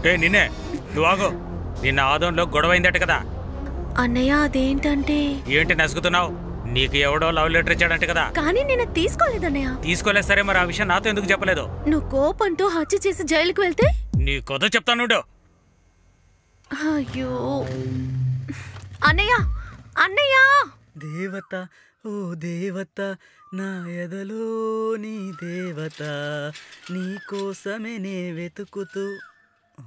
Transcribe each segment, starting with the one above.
ఏ నిన్నే నువ్వు ఆగు నిన్న ఆదంలో గొడవ అయిందట కదా అన్నయ్య అదేంటంటే ఏంటి నసుగుతున్నావు నీకు ఎవడో లవ్ లెటర్ ఇచ్చాడంట కదా కానీ నేను అది తీసుకోలేదన్నయ్య తీసుకోలేదు సరే మరి ఆ విషయం నాతో ఎందుకు చెప్పలేదు నువ్వు కోపంతో హత్య చేసి జైలుకి వెళ్తే నీ కొద్ద చెప్తాను ఉండు. అయ్యో అన్నయ్య అన్నయ్య దేవత ఓ దేవత నా ఎదలో నీ దేవత నీ కోసమే నే వెతుకుతూ ఆ?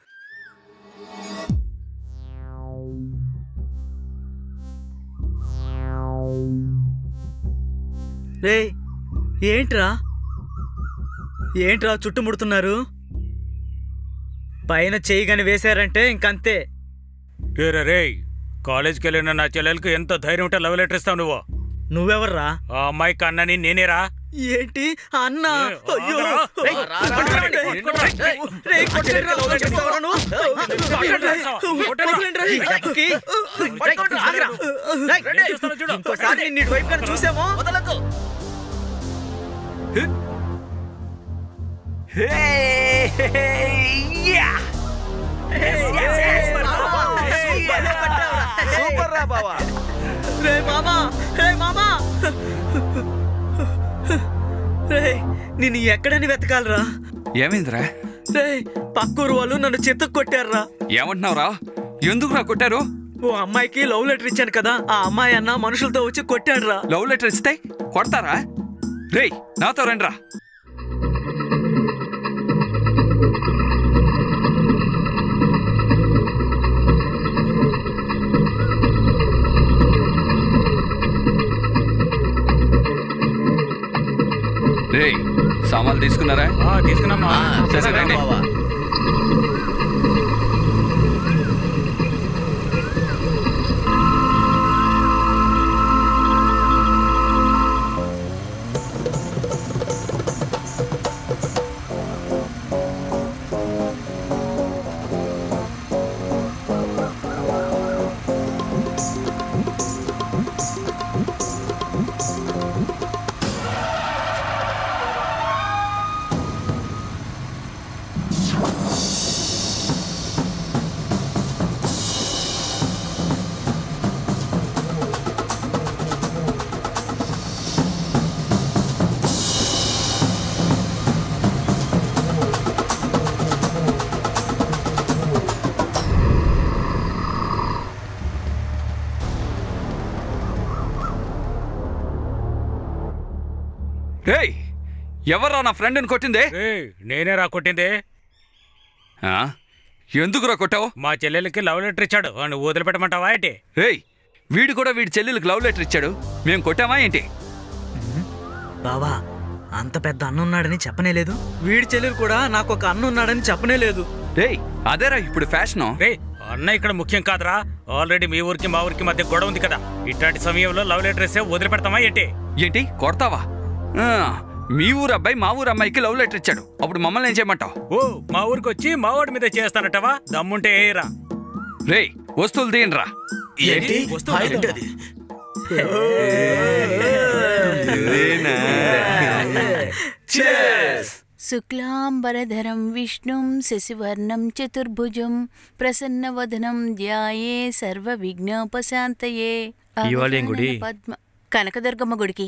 రేయ్ ఏంట్రా ఏంట్రా చుట్టుముడుతున్నారు పైన చెయ్యి గాని వేశారంటే ఇంకంతే రేరే రేయ్ కాలేజ్కి వెళ్ళిన నా చెల్లెలకు ఎంత ధైర్యం ఉంటే లవ్ లెటర్ ఇస్తావు నువ్వు నువ్వెవర్రా ఆ అమ్మాయి కన్నని నేనేరా ఏంటి అన్న ఏ, అయ్యో ఆగరా. రేయ్, కొట్టండి, కొట్టండి. రేయ్, కొట్టండి, లవ్ లెటర్ ఇస్తావా నువ్వు? కొట్టండి, రేయ్. దెబ్బకి. రేయ్, ఆగరా. రేయ్, ఇంకోసారి నిన్ను ఇటు వైపు కానీ చూసామో సూపర్ రా బావా రే మామా రే మామా రే నిన్ను ఎక్కడని వెతకాలరా ఏమైందిరా రే పక్కూరు వాళ్ళు నన్ను చెత్త కొట్టారా ఏమంటున్నావురా ఎందుకురా కొట్టారు ఓ అమ్మాయికి లవ్ లెటర్ ఇచ్చాను కదా ఆ అమ్మాయి అన్న మనుషులతో వచ్చి కొట్టాడురా లవ్ లెటర్ ఇస్తే కొడతారా రేయ్ నాతో రండిరా రేయ్ సామాన్లు తీసుకున్నారా ఆ, తీసుకున్నామా సరే రండి బావా రేయ్ ఎవర్రా నా ఫ్రెండ్ని కొట్టిందే రేయ్ నేనేరా కొట్టింది ఆ? ఎందుకురా కొట్టావు మా చెల్లెలకి లవ్ లెటర్ ఇచ్చాడు వాడిని వదిలిపెట్టమంటావా ఏంటి రేయ్ వీడు కూడా వీడి చెల్లెలకు లవ్ లెటర్ ఇచ్చాడు మేము కొట్టామా ఏంటి బావా అంత పెద్ద అన్న ఉన్నాడని చెప్పనే లేదు వీడి చెల్లెలు కూడా నాకు ఒక అన్న ఉన్నాడని చెప్పనే లేదు రేయ్ అదేరా ఇప్పుడు ఫ్యాషను రే అన్న ఇక్కడ ముఖ్యం కాదురా ఆల్రెడీ మీ ఊరికి మా ఊరికి మధ్య గొడవ ఉంది కదా ఇట్లాంటి సమయంలో లవ్ లెటర్ ఇస్తే వదిలిపెడతామా ఏంటి ఏంటి కొడతావా ఆ, మీ ఊరు అబ్బాయి మా ఊరు అమ్మాయికి లవ్ లెటర్ ఇచ్చాడు అప్పుడు మమ్మల్ని ఏం చేయమంటావు ఓ మా ఊరికి వచ్చి మా వాడి మీద చేస్తానటవా దమ్ముంటే ఏరా రేయ్ వస్తువులు తీయండిరా ఏంటి వస్తువు ఏంటి అది శుక్లాంబరధరం విష్ణుం శశివర్ణం చతుర్భుజం ప్రసన్నవదనం ధ్యాయే సర్వ విఘ్నోపశాంతయే ఇవాళ ఏం గుడి? పద్మ కనకదుర్గమ్మ గుడికి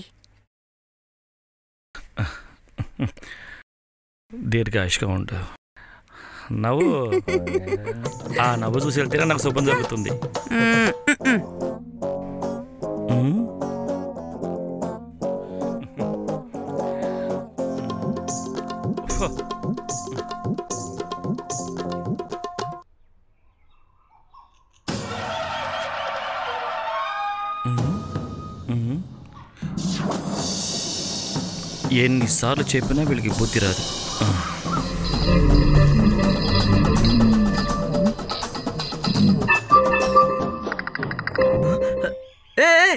దీర్ఘాయుష్గా ఉండు నవ్వు ఆ నవ్వు చూసి వెళ్తేనే నాకు శుభం జరుగుతుంది మ్మ్, మ్మ్. ఉమ్. ఫు. ఉమ్. ఉమ్. ఎన్నిసార్లు చెప్పినా వీళ్ళకి బుద్ధి రాదు ఆ. ఏ ఏ!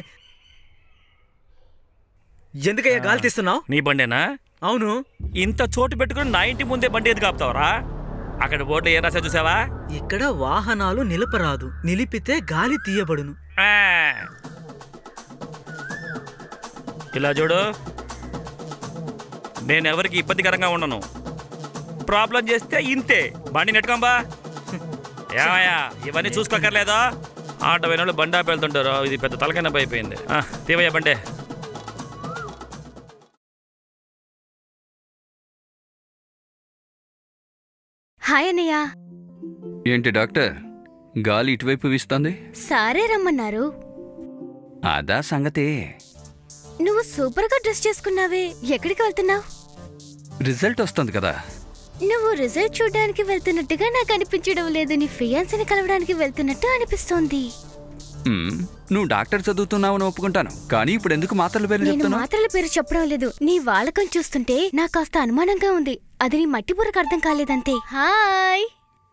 ఎందుకయ్యా గాలి తీస్తున్నావు నీ బండేనా అవును ఇంత చోటు పెట్టుకుని నా ఇంటి ముందే బండి ఎందుకు ఆపుతావరా అక్కడ బోర్డు ఏం రాసా చూసావా ఇక్కడ వాహనాలు నిలపరాదు నిలిపితే గాలి తీయబడును ఆ. ఇలా చూడు నేనెవరికి ఇబ్బందికరంగా ఉండను ప్రాబ్లం చేస్తే ఇంతే బండి నెట్టుకోంబా ఏమయ్యా ఇవన్నీ చూసుకోకర్లేదా ఆట పోయిన బండి ఆపి వెళ్తుంటారు ఇది పెద్ద తలకైనా అయిపోయింది ఆ, తీవయ్యా బండే హాయ్ అన్నయ్య ఏంటి డాక్టర్ గాలి ఇటువైపు వీస్తుంది సారే రమ్మన్నారు అదా సంగతి నువ్వు సూపర్ గా డ్రెస్ చేసుకున్నావే ఎక్కడికి వెళ్తున్నావు రిజల్ట్ వస్తుంది కదా నువ్వు రిజల్ట్ చూడడానికి వెళ్తున్నట్టుగా నాకు అనిపించడం లేదు నీ ఫియాన్సీని కలవడానికి వెళ్తున్నట్టు అనిపిస్తోంది మ్మ్, నువ్వు డాక్టర్ చదువుతున్నావని ఒప్పుకుంటాను కానీ ఇప్పుడు ఎందుకు మాత్రల పేర్లు నేను చెప్తున్నావు మాత్రల పేరు చెప్పడం లేదు నీ వాలకం చూస్తుంటే నాకు కాస్త అనుమానంగా ఉంది అది నీ మట్టి బుర్రకు అర్థం కాలేదంతే హాయ్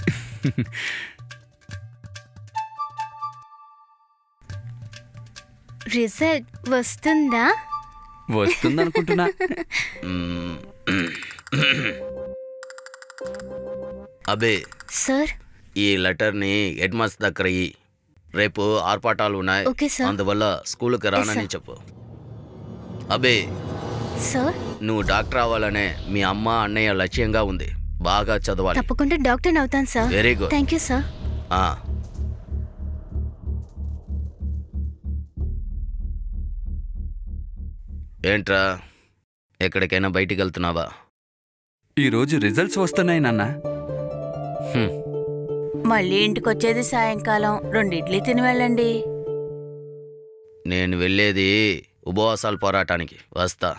రిజల్ట్ వస్తుందా వస్తుందనుకుంటున్నా అబే సార్ ఈ లెటర్ని హెడ్ మాస్టర్ దగ్గర ఇయ్యి. రేపు ఆర్పాటాలు ఉన్నాయి ఓకే సార్. అందువల్ల స్కూల్కి రానని సార్. చెప్పు అబే సార్ నువ్వు డాక్టర్ అవ్వాలనే మీ అమ్మ అన్నయ్య లక్ష్యంగా ఉంది బాగా చదవాలి తప్పకుండా డాక్టర్ అవుతాను sir Very good. Thank you sir ఆ. ఏంట్రా ఎక్కడికైనా బయటికి వెళ్తున్నావా ఈరోజు రిజల్ట్స్ వస్తున్నాయి నాన్న హ్మ్. మళ్ళీ ఇంటికొచ్చేది సాయంకాలం రెండు ఇడ్లీ తిని వెళ్ళండి నేను వెళ్ళేది ఉపవాసాల పోరాటానికి వస్తా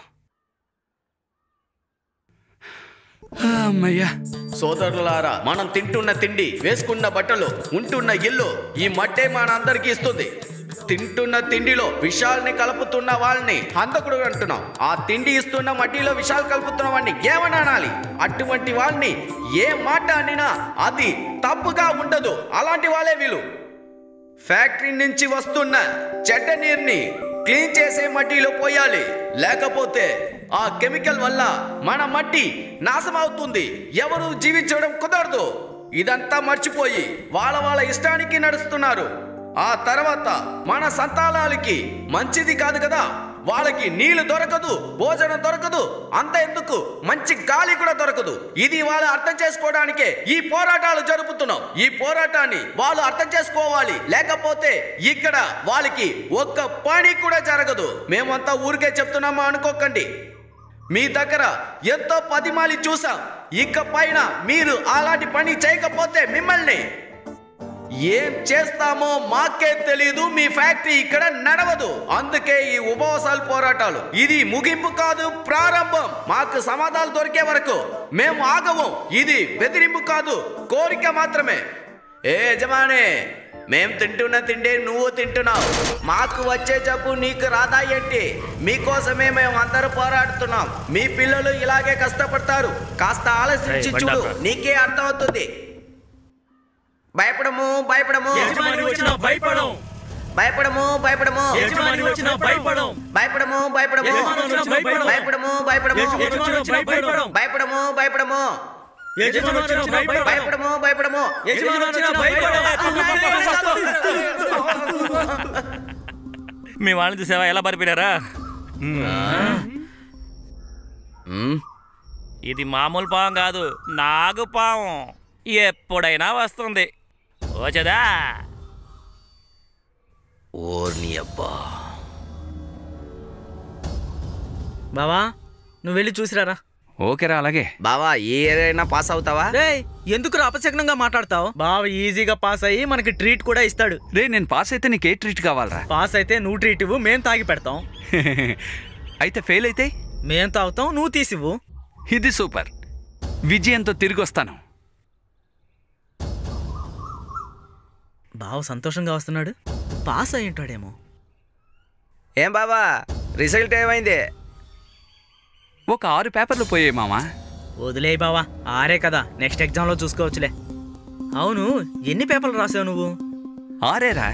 అమ్మయ్యా సోదరులారా మనం తింటున్న తిండి వేసుకున్న బట్టలు ఉంటున్న ఇల్లు ఈ మట్టే మనందరికీ ఇస్తుంది తింటున్న తిండిలో విషాల్ని కలుపుతున్న వాళ్ళని హంతకుడు అంటున్నాం ఆ తిండి ఇస్తున్న మట్టిలో విషాలు కలుపుతున్న వాడిని ఏమని అనాలి అటువంటి వాళ్ళని ఏ మాట అనినా అది తప్పుగా ఉండదు అలాంటి వాళ్ళే వీళ్ళు ఫ్యాక్టరీ నుంచి వస్తున్న చెడ్డ నీరుని క్లీన్ చేసే మట్టిలో పోయాలి లేకపోతే ఆ కెమికల్ వల్ల మన మట్టి నాశమవుతుంది ఎవరు జీవించడం కుదరదు ఇదంతా మర్చిపోయి వాళ్ళ వాళ్ళ ఇష్టానికి నడుస్తున్నారు ఆ తర్వాత మన సంతానాలకి మంచిది కాదు కదా వాళ్ళకి నీళ్లు దొరకదు భోజనం దొరకదు అంత ఎందుకు మంచి గాలి కూడా దొరకదు ఇది వాళ్ళు అర్థం చేసుకోవడానికే ఈ పోరాటాలు జరుపుతున్నాం ఈ పోరాటాన్ని వాళ్ళు అర్థం చేసుకోవాలి లేకపోతే ఇక్కడ వాళ్ళకి ఒక్క పని కూడా జరగదు మేమంతా ఊరికే చెప్తున్నామా అనుకోకండి మీ దగ్గర ఎంతో పదిమాలి చూసాం ఇక పైన మీరు అలాంటి పని చేయకపోతే మిమ్మల్ని ఏం చేస్తామో మాకే తెలీదు మీ ఫ్యాక్టరీ ఇక్కడ నడవదు అందుకే ఈ ఉపవాసాలు పోరాటాలు ఇది ముగింపు కాదు ప్రారంభం మాకు సమాధానాలు దొరికే వరకు మేము ఆగము ఇది బెదిరింపు కాదు కోరిక మాత్రమే ఏ యజమాని మేం తింటున్న తిండే నువ్వు తింటున్నావు మాకు వచ్చే జబ్బు నీకు రాదా ఏంటి మీకోసమే మేము అందరూ పోరాడుతున్నాం మీ పిల్లలు ఇలాగే కష్టపడతారు కాస్త ఆలోచించి ఏయ్, చూడు బండారా. నీకే అర్థమవుతుంది భయపడము భయపడము భయపడం భయపడము భయపడము యజమాని వచ్చినా భయపడం. భయపడము భయపడము యజమాని వచ్చినా భయపడం. భయపడము భయపడము యజమాని వచ్చినా భయపడం. భయపడము భయపడము యజమాని వచ్చినా భయపడం. భయపడము భయపడము యజమాని వచ్చినా భయపడం. మీ వాళ్ళని చూసావా ఎలా పరిపోయినారా మ్మ్. ఇది మామూలు పావం కాదు నాగు పావం ఎప్పుడైనా వస్తుంది వచ్చదా ఓర్ని అబ్బా బావా నువ్వు వెళ్ళి చూసిరారా ఓకేరా అలాగే బావా ఏ ఏదైనా పాస్ అవుతావా రే ఎందుకు అపశకనంగా మాట్లాడతావు బావ ఈజీగా పాస్ అయ్యి మనకి ట్రీట్ కూడా ఇస్తాడు రే నేను పాస్ అయితే నీకే ట్రీట్ కావాలరా పాస్ అయితే నువ్వు ట్రీట్ ఇవ్వు మేం తాగి పెడతాం అయితే ఫెయిల్ అయితే మేం తాగుతాం నువ్వు తీసివ్వు ఇది సూపర్ విజయంతో తిరిగి వస్తాను బావ సంతోషంగా వస్తున్నాడు పాస్ అయి ఉంటాడేమో ఏం బావా రిజల్ట్ ఏమైంది ఒక ఆరు పేపర్లు పోయాయి మామా వదిలేయి బావా ఆరే కదా నెక్స్ట్ ఎగ్జామ్లో చూసుకోవచ్చులే అవును ఎన్ని పేపర్లు రాసావు నువ్వు ఆరేరా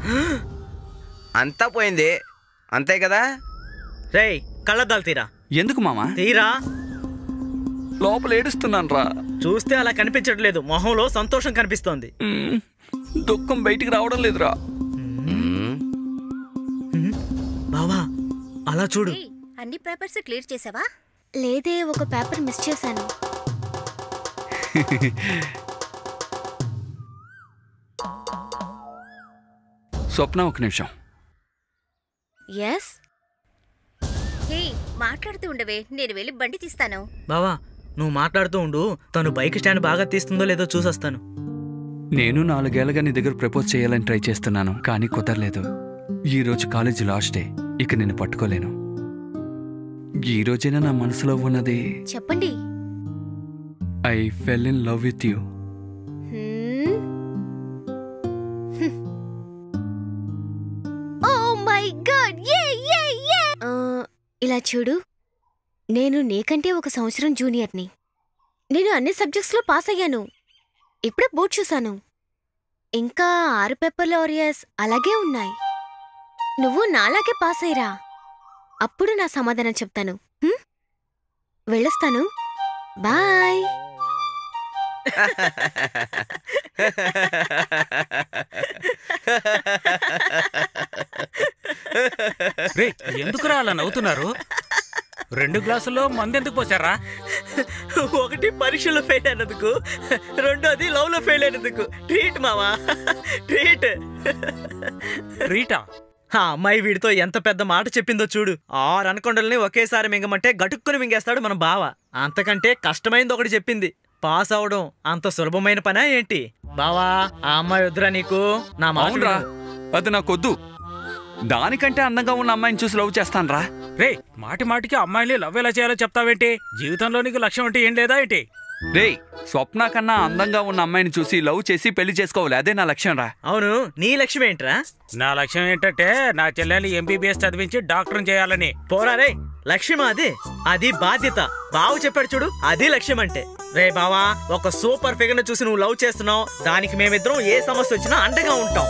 అంతా పోయింది అంతే కదా రేయ్ కళ్ళద్దాలు తీరా ఎందుకు మామా తీరా లోపల ఏడుస్తున్నాను రా చూస్తే అలా కనిపించట్లేదు మొహంలో సంతోషం కనిపిస్తోంది దుఃఖం బయటికి రావడం లేదురా మ్మ్. హ్మ్? బావా అలా చూడు అన్ని పేపర్స్ క్లియర్ చేసావా లేదే ఒక పేపర్ మిస్ చేశాను స్వప్న ఒక నిమిషం ఎస్ హే మాట్లాడుతూ ఉండవే నేను వెళ్ళి బండి తీస్తాను బావా నువ్వు మాట్లాడుతూ ఉండు తను బైక్ స్టాండ్ బాగా తీస్తుందో లేదో చూసొస్తాను నేను నాలుగేళ్లగా నీ దగ్గర ప్రపోజ్ చేయాలని ట్రై చేస్తున్నాను కానీ కుదరలేదు ఈ రోజు కాలేజీ లాస్ట్ డే ఇక నేను పట్టుకోలేను ఈ రోజైనా నా మనసులో ఉన్నది చెప్పండి I fell in love with you oh my god యే యే యే ఇలా చూడు నేను నీకంటే ఒక సంవత్సరం జూనియర్ని నేను అన్ని సబ్జెక్ట్స్లో పాస్ అయ్యాను ఇప్పుడే బోర్డు చూశాను ఇంకా ఆరు పేపర్ల ఓరియస్ అలాగే ఉన్నాయి నువ్వు నాలాగే పాస్ అయ్యరా అప్పుడు నా సమాధానం చెప్తాను హ్మ్? వెళ్ళొస్తాను బాయ్ రే ఎందుకురా అలా నవ్వుతున్నారు రెండు గ్లాసుల్లో మందు ఎందుకు పోసారా ఒకటి పరీక్షలో ఫెయిల్ అయినందుకు రెండోది లవ్ లో ఫెయిల్ అయినందుకు ట్రీట్ మావా ట్రీట్ ట్రీటా ఆ అమ్మాయి వీడితో ఎంత పెద్ద మాట చెప్పిందో చూడు ఆరు అనకొండల్ని ఒకేసారి మింగమంటే గటుక్కుని మింగేస్తాడు మన బావ అంతకంటే కష్టమైంది ఒకటి చెప్పింది పాస్ అవడం అంత సులభమైన పనా ఏంటి బావా ఆ అమ్మాయి వద్దురా నీకు నా మాట అవునరా విను. అది నాకొద్దు దానికంటే అందంగా ఉన్న అమ్మాయిని చూసి లవ్ చేస్తానరా రే మాటి మాటికి అమ్మాయిని లవ్ ఎలా చేయాలో చెప్తావేంటి జీవితంలో నీకు లక్ష్యం అంటే ఏం లేదా ఏంటి రేయ్ స్వప్న కన్నా అందంగా ఉన్న అమ్మాయిని చూసి లవ్ చేసి పెళ్లి చేసుకోవాలి అదే నా లక్ష్యం రా అవును నీ లక్ష్యం ఏంట్రా నా లక్ష్యం ఏంటంటే నా చెల్లెల్ని ఎంబీబీఎస్ చదివించి డాక్టర్ చేయాలని పోరా రే లక్ష్యం అది అది బాధ్యత బావు చెప్పాడు చూడు అది లక్ష్యం అంటే రే బావా ఒక సూపర్ ఫిగర్ చూసి నువ్వు లవ్ చేస్తున్నావు దానికి మేమిద్దరం ఏ సమస్య వచ్చినా అండగా ఉంటాం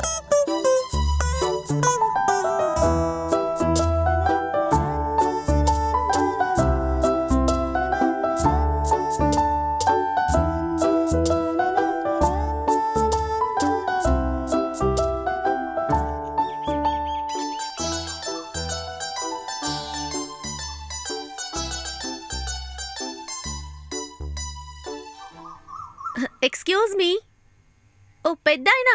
ఎక్స్క్యూజ్ మీ ఓ పెద్దాయనా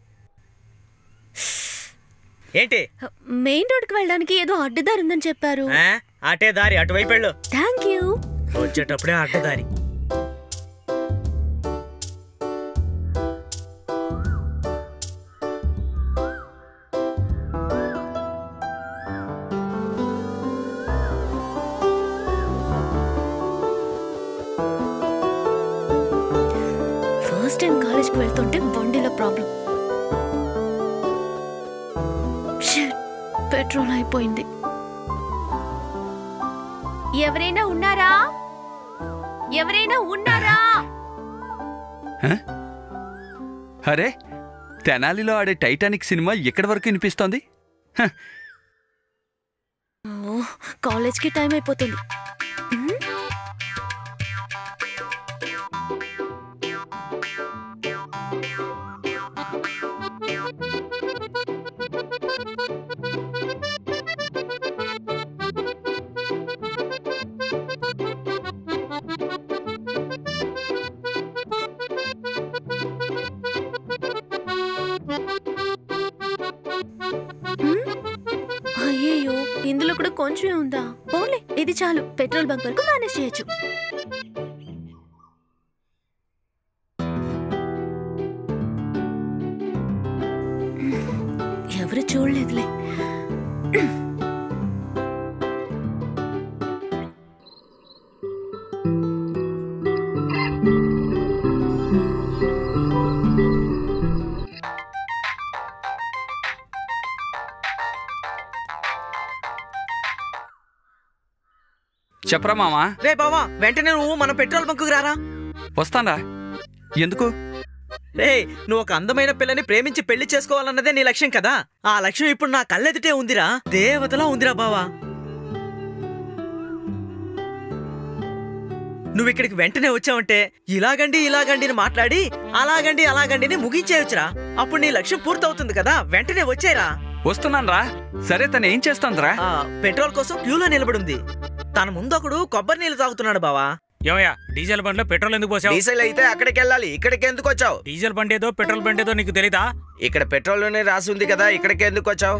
ఏంటి మెయిన్ రోడ్కి వెళ్ళడానికి ఏదో అడ్డుదారి ఉందని చెప్పారు ఆ? అటే దారి అటువైపు వెళ్ళు థ్యాంక్ యూ వచ్చేటప్పుడే అడ్డదారి ఫస్ట్ టైం కాలేజ్కి వెళ్తుంటే బండిలో ప్రాబ్లం పెట్రోల్ అయిపోయింది ఎవరైనా ఉన్నారా ఎవరైనా ఉన్నారా అరే తెనాలిలో ఆడే టైటానిక్ సినిమా ఎక్కడి వరకు వినిపిస్తోంది హ, ఓ, కాలేజ్కి టైం అయిపోతుంది ఉమ్, ఉమ్, అయ్యయ్యో ఇందులో కూడా కొంచెమే ఉందా పోలే ఇది చాలు పెట్రోల్ బంక్ వరకు మేనేజ్ చేయొచ్చు ఎవరు చూడలేదులే చెప్పరా మామా రే బావా వెంటనే నువ్వు మన పెట్రోల్ బంకుకు రారా వస్తానరా ఎందుకు రే నువ్వు ఒక అందమైన పిల్లని ప్రేమించి పెళ్లి చేసుకోవాలన్నదే నీ లక్ష్యం కదా ఆ లక్ష్యం ఇప్పుడు నా కళ్ళెదుటే ఉందిరా దేవతలా ఉందిరా బావా నువ్వు ఇక్కడికి వెంటనే వచ్చావంటే ఇలాగండి ఇలాగండి అని మాట్లాడి అలాగండి అలాగండి అని ముగించేయొచ్చురా అప్పుడు నీ లక్ష్యం పూర్తవుతుంది కదా వెంటనే వచ్చేరా వస్తున్నానరా సరే తను ఏం చేస్తోందిరా ఆ పెట్రోల్ కోసం క్యూలో నిలబడింది తన ముందు ఒకడు కొబ్బరి నీళ్ళు తాగుతున్నాడు బావా ఏమయ్యా డీజిల్ బండిలో పెట్రోల్ ఎందుకు పోసావు డీజిల్ అయితే అక్కడికి వెళ్ళాలి ఇక్కడికి ఎందుకు వచ్చావు డీజిల్ బండి ఏదో పెట్రోల్ బండి ఏదో నీకు తెలీదా ఇక్కడ పెట్రోల్ అని రాసి ఉంది కదా ఇక్కడికి ఎందుకు వచ్చావు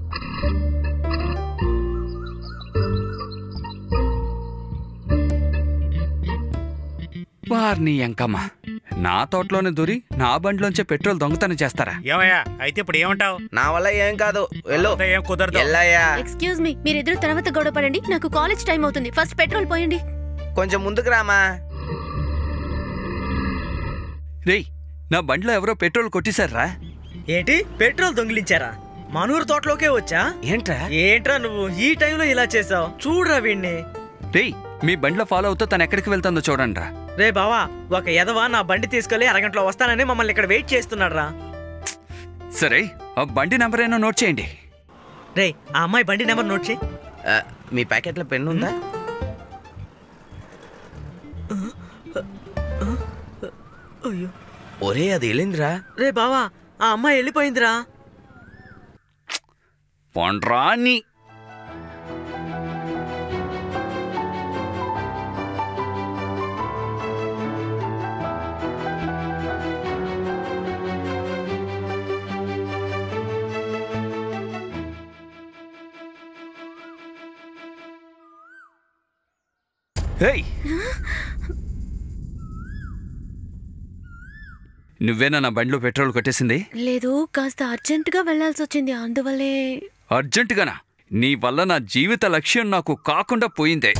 వారిని ఎంకమ్మ నా తోటలోనే దూరి నా బండిలోంచే పెట్రోల్ దొంగతనం చేస్తారా ఏమయ్యా అయితే ఇప్పుడు ఏమంటావు నా వల్ల ఏం కాదు వెళ్ళు అంతా ఏం కుదరదు వెళ్ళయ్యా ఎక్స్క్యూజ్ మీ మీరిద్దరు తర్వాత గొడవ పడండి నాకు కాలేజ్ టైం అవుతుంది ఫస్ట్ పెట్రోల్ పోయండి కొంచెం ముందుకు రామా రేయ్ నా బండిలో ఎవరో పెట్రోల్ కొట్టేశారా ఏంటి పెట్రోల్ దొంగిలించారా మనూరు తోటలోకే వచ్చా ఏంట్రా ఏంట్రా నువ్వు ఈ టైంలో ఇలా చేసావు చూడరా వీణ్ణి రేయ్ మీ బండిలో ఫాలో అవుతూ తను ఎక్కడికి వెళ్తుందో చూడండి రా రే బావా ఒక ఎదవా నా బండి తీసుకెళ్లి అరగంటలో వస్తానని మమ్మల్ని ఇక్కడ వెయిట్ చేస్తున్నాడు రా సరే ఆ బండి నెంబర్ అయినా నోట్ చేయండి రే ఆ అమ్మాయి బండి నెంబర్ నోట్ చేయి ఆ, మీ ప్యాకెట్లో పెన్ ఉందా అయ్యో ఒరే అది వెళ్ళిందిరా రే బావా ఆ అమ్మాయి వెళ్ళిపోయిందిరా పొండ్రా నీ హేయ్ నువ్వేనా నా బండిలో పెట్రోల్ కొట్టేసింది లేదు కాస్త అర్జెంటుగా వెళ్ళాల్సి వచ్చింది అందువల్లే అర్జెంటుగానా నీ వల్ల నా జీవిత లక్ష్యం నాకు కాకుండా పోయిందే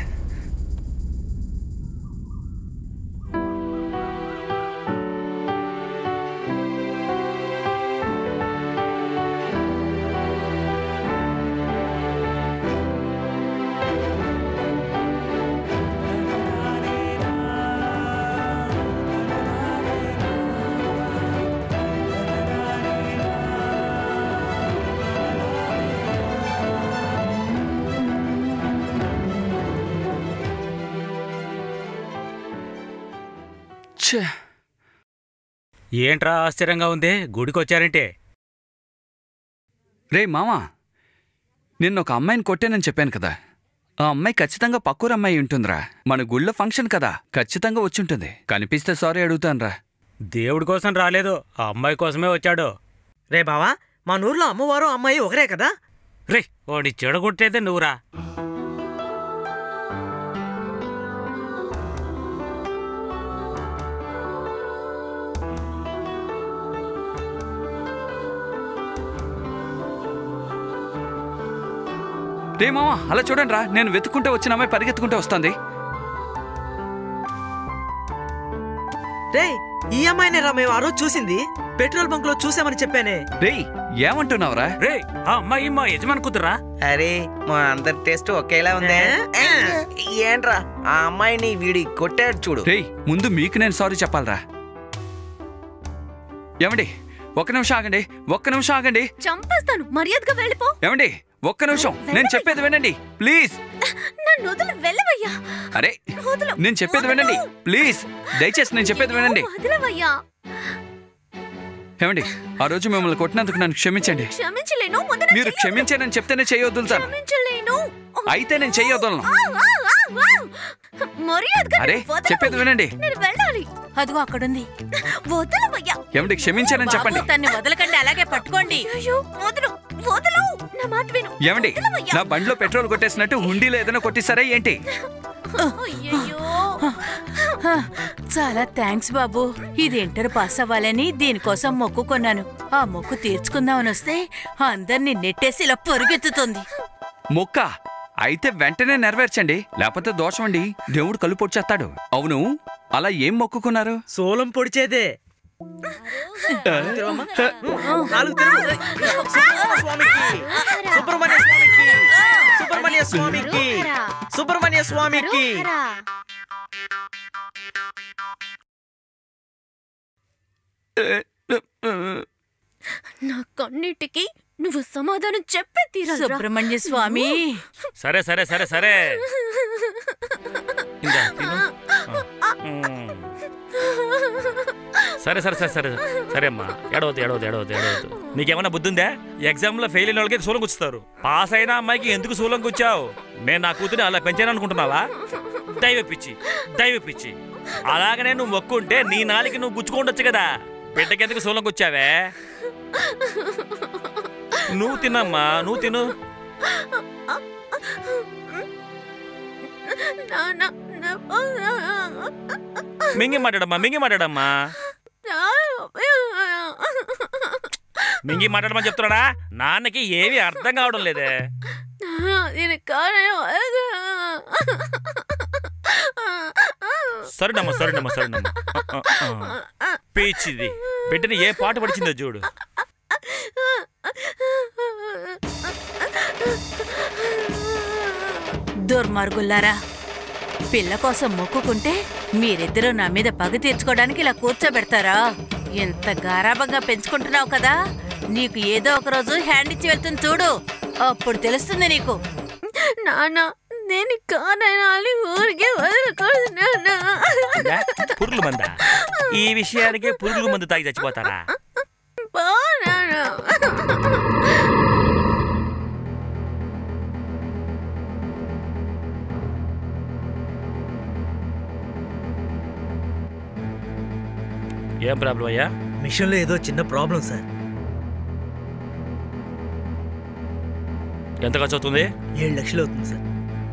ఛే ఏంట్రా ఆశ్చర్యంగా ఉంది గుడికి వచ్చారంటే రే మామా నిన్న ఒక అమ్మాయిని కొట్టానని చెప్పాను కదా ఆ అమ్మాయి ఖచ్చితంగా పక్కూరు అమ్మాయి ఉంటుందిరా మన గుళ్ళో ఫంక్షన్ కదా ఖచ్చితంగా వచ్చుంటుంది కనిపిస్తే సారీ అడుగుతానురా దేవుడి కోసం రాలేదు ఆ అమ్మాయి కోసమే వచ్చాడు రే బావా మా ఊర్లో అమ్మవారు అమ్మాయి ఒకరే కదా రే వాడి చెడగొట్టేదే నువ్వురా రే మామా అలా చూడండి రా నేను వెతుక్కుంటే వచ్చిన అమ్మాయి పరిగెత్తుకుంటే వస్తుంది రే ఈ అమ్మాయినే రా మేము ఆ రోజు చూసింది పెట్రోల్ బంక్ లో చూసామని చెప్పానే రేయ్ ఏమంటున్నావురా రే ఆ అమ్మాయి మా యజమాని కూతురా అరే మా అందరి టేస్ట్ ఒకేలా ఉందే ఏంట్రా ఆ అమ్మాయిని వీడి కొట్టాడు చూడు రేయ్ ముందు మీకు నేను సారీ చెప్పాలరా ఏమండి ఒక్క నిమిషం ఆగండి ఒక్క నిమిషం ఆగండి చంపేస్తాను మర్యాదగా వెళ్ళిపో ఏమండి ఒక్క నిమిషం నేను చెప్పేది వినండి ప్లీజ్ నన్ను వదిలి వెళ్ళవయ్యా అరే వదలు. నేను చెప్పేది వినండి ప్లీజ్ దయచేసి నేను చెప్పేది వినండి వదలవయ్యా ఏమండి ఆ రోజు మిమ్మల్ని కొట్టినందుకు నన్ను క్షమించండి క్షమించలేను ముందు నా మీరు చెయ్యి క్షమించానని చెప్తేనే చేయొద్దుతాను క్షమించలేను అయితే నేను చెయ్యొద్దులను ఆ, ఆ, ఆ, ఆ. మర్యాదగా అరే నన్ను వదలవయ్యా. చెప్పేది వినండి నేను వెళ్ళాలి అదిగో అక్కడుంది వదలవయ్యా ఏమండి క్షమించానని బాబు, చెప్పండి తన్ని వదలకండి అలాగే పట్టుకోండి అయ్యో వదలు వదలు నా మాట విను ఏమండి వదలవయ్యా. నా బండిలో పెట్రోల్ కొట్టేసినట్టు హుండీలో ఏదైనా కొట్టేశారా ఏంటి అయ్యయ్యో హ, చాలా థ్యాంక్స్ బాబు ఇది ఇంటర్ పాస్ అవ్వాలని దీనికోసం మొక్కుకున్నాను ఆ మొక్కు తీర్చుకుందామని వస్తే అందరినీ నెట్టేసి ఇలా పొరుగెత్తుతుంది మొక్క అయితే వెంటనే నెరవేర్చండి లేకపోతే దోషమండి దేవుడు కళ్ళు పొడిచేస్తాడు అవును అలా ఏం మొక్కుకున్నారు సోలం పొడిచేదే తిరువమ్మా. నాలుగు తిరుగు. సుబ్రహ్మణ్య స్వామికి సుబ్రహ్మణ్య స్వామికి సుబ్రహ్మణ్య స్వామికి నా కన్నిటికి నువ్వు సమాధానం చెప్పే తీరాలి సుబ్రహ్మణ్య స్వామి సరే సరే సరే సరే ఇందా, తిను. ఆ, మ్మ్. సరే సరే సరే సరే సరే అమ్మా ఎడవద్దు ఎడవద్దు ఎడవద్దు ఎడవద్దు నీకేమన్నా బుద్ధి ఉందా ఎగ్జామ్లో ఫెయిల్ అయిన వాళ్ళకి సూలం గుచ్చుతారు పాస్ అయిన అమ్మాయికి ఎందుకు సూలం గుచ్చావు నేను నా కూతురిని అలా పెంచాను అనుకుంటున్నావా దైవ పిచ్చి దైవ పిచ్చి అలాగనే నువ్వు మొక్కుంటే నీ నాలికి నువ్వు గుచ్చుకోండొచ్చు కదా బిడ్డకి ఎందుకు సూలం గుచ్చావే నువ్వు తినమ్మా నువ్వు తిను నాన్న మింగి మాట్లాడమ్మా మింగి మాట్లాడమ్మా మింగి మాట్లాడమని చెప్తున్నాడా నాన్నకి ఏమీ అర్థం కావడం లేదే నేను కారణం సరేనమ్మా సరేనమ్మా సరేనమ్మా ఆ, ఆ, ఆ. పీచిది బిడ్డని ఏ పాట పడిచిందో చూడు దుర్మార్గుల్లారా పిల్ల కోసం మొక్కుకుంటే మీరిద్దరూ నా మీద పగ తీర్చుకోవడానికి ఇలా కూర్చోబెడతారా ఇంత గారాబంగా పెంచుకుంటున్నావు కదా నీకు ఏదో ఒక రోజు హ్యాండ్ ఇచ్చి వెళ్తుంది చూడు అప్పుడు తెలుస్తుంది నీకు నాన్న నేను కారణాలు ఊరికే వదలకూడదు నాన్న ఉందా? పురుగుల మంద ఈ విషయానికి పురుగుల మందు తాగి చచ్చిపోతారా పో నాన్న ఏం ప్రాబ్లం అయ్యా మిషన్లో ఏదో చిన్న ప్రాబ్లం సార్ ఎంత ఖర్చు అవుతుంది ఏడు లక్షలు అవుతుంది సార్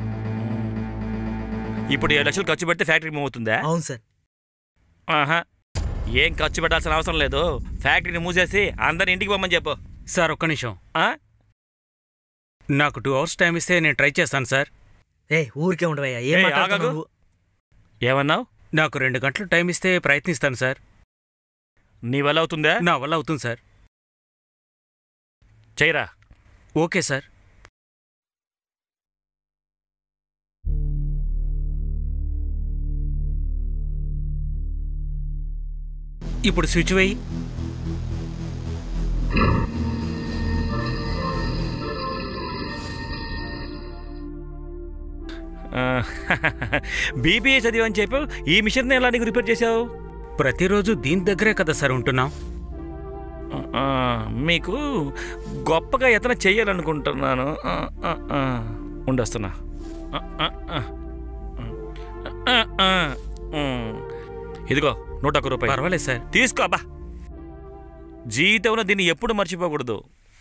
ఇప్పుడు ఏడు లక్షలు ఖర్చు పెడితే ఫ్యాక్టరీ మూవ్ అవుతుందా అవును సార్ ఆహా ఏం ఖర్చు పెట్టాల్సిన అవసరం లేదు ఫ్యాక్టరీని మూసేసి అందరిని ఇంటికి పొమ్మని చెప్పు సార్ ఒక్క నిమిషం ఆ? నాకు టూ అవర్స్ టైం ఇస్తే నేను ట్రై చేస్తాను సార్ ఏ ఊరికే ఉండవయ్యా ఏం ఏయ్, మాట్లాడుతున్నావు ఆగకు. నువ్వు? ఏమన్నావు నాకు రెండు గంటలు టైం ఇస్తే ప్రయత్నిస్తాను సార్ నీ వల్ల అవుతుందా నా వల్ల అవుతుంది సార్ చేయరా ఓకే సార్ ఇప్పుడు స్విచ్ వేయి బీబీఏ చదివని చెప్పావు ఈ మిషన్ని ఎలా నీకు రిపేర్ చేసావు ప్రతిరోజు దీని దగ్గరే కదా సార్ ఉంటున్నాం ఆ, మీకు గొప్పగా ఎతన చెయ్యాలనుకుంటున్నాను ఆ, ఆ, ఆ. ఉండొస్తున్నా ఆ, ఆ, ఆ. ఆ, ఆ. ఉమ్. ఇదిగో నూట ఒక్క రూపాయలు పర్వాలేదు సార్ తీసుకో అబ్బా జీవితంలో దీన్ని ఎప్పుడు మర్చిపోకూడదు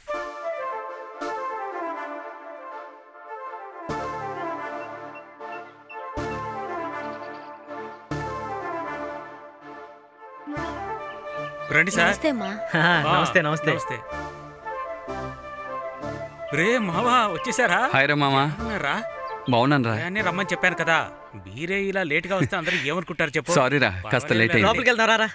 రండి సార్ నమస్తే అమ్మా హా, నమస్తే నమస్తే నమస్తే రే మావా వచ్చేసారా హాయ్ రా మామా రా బాగున్నాను రా అని రమ్మని చెప్పాను కదా మీరే ఇలా లేట్ గా వస్తే అందరూ ఏమనుకుంటారు చెప్పు సారీ రా కాస్త లేట్ అయింది లోపలికి వెళ్తారా రా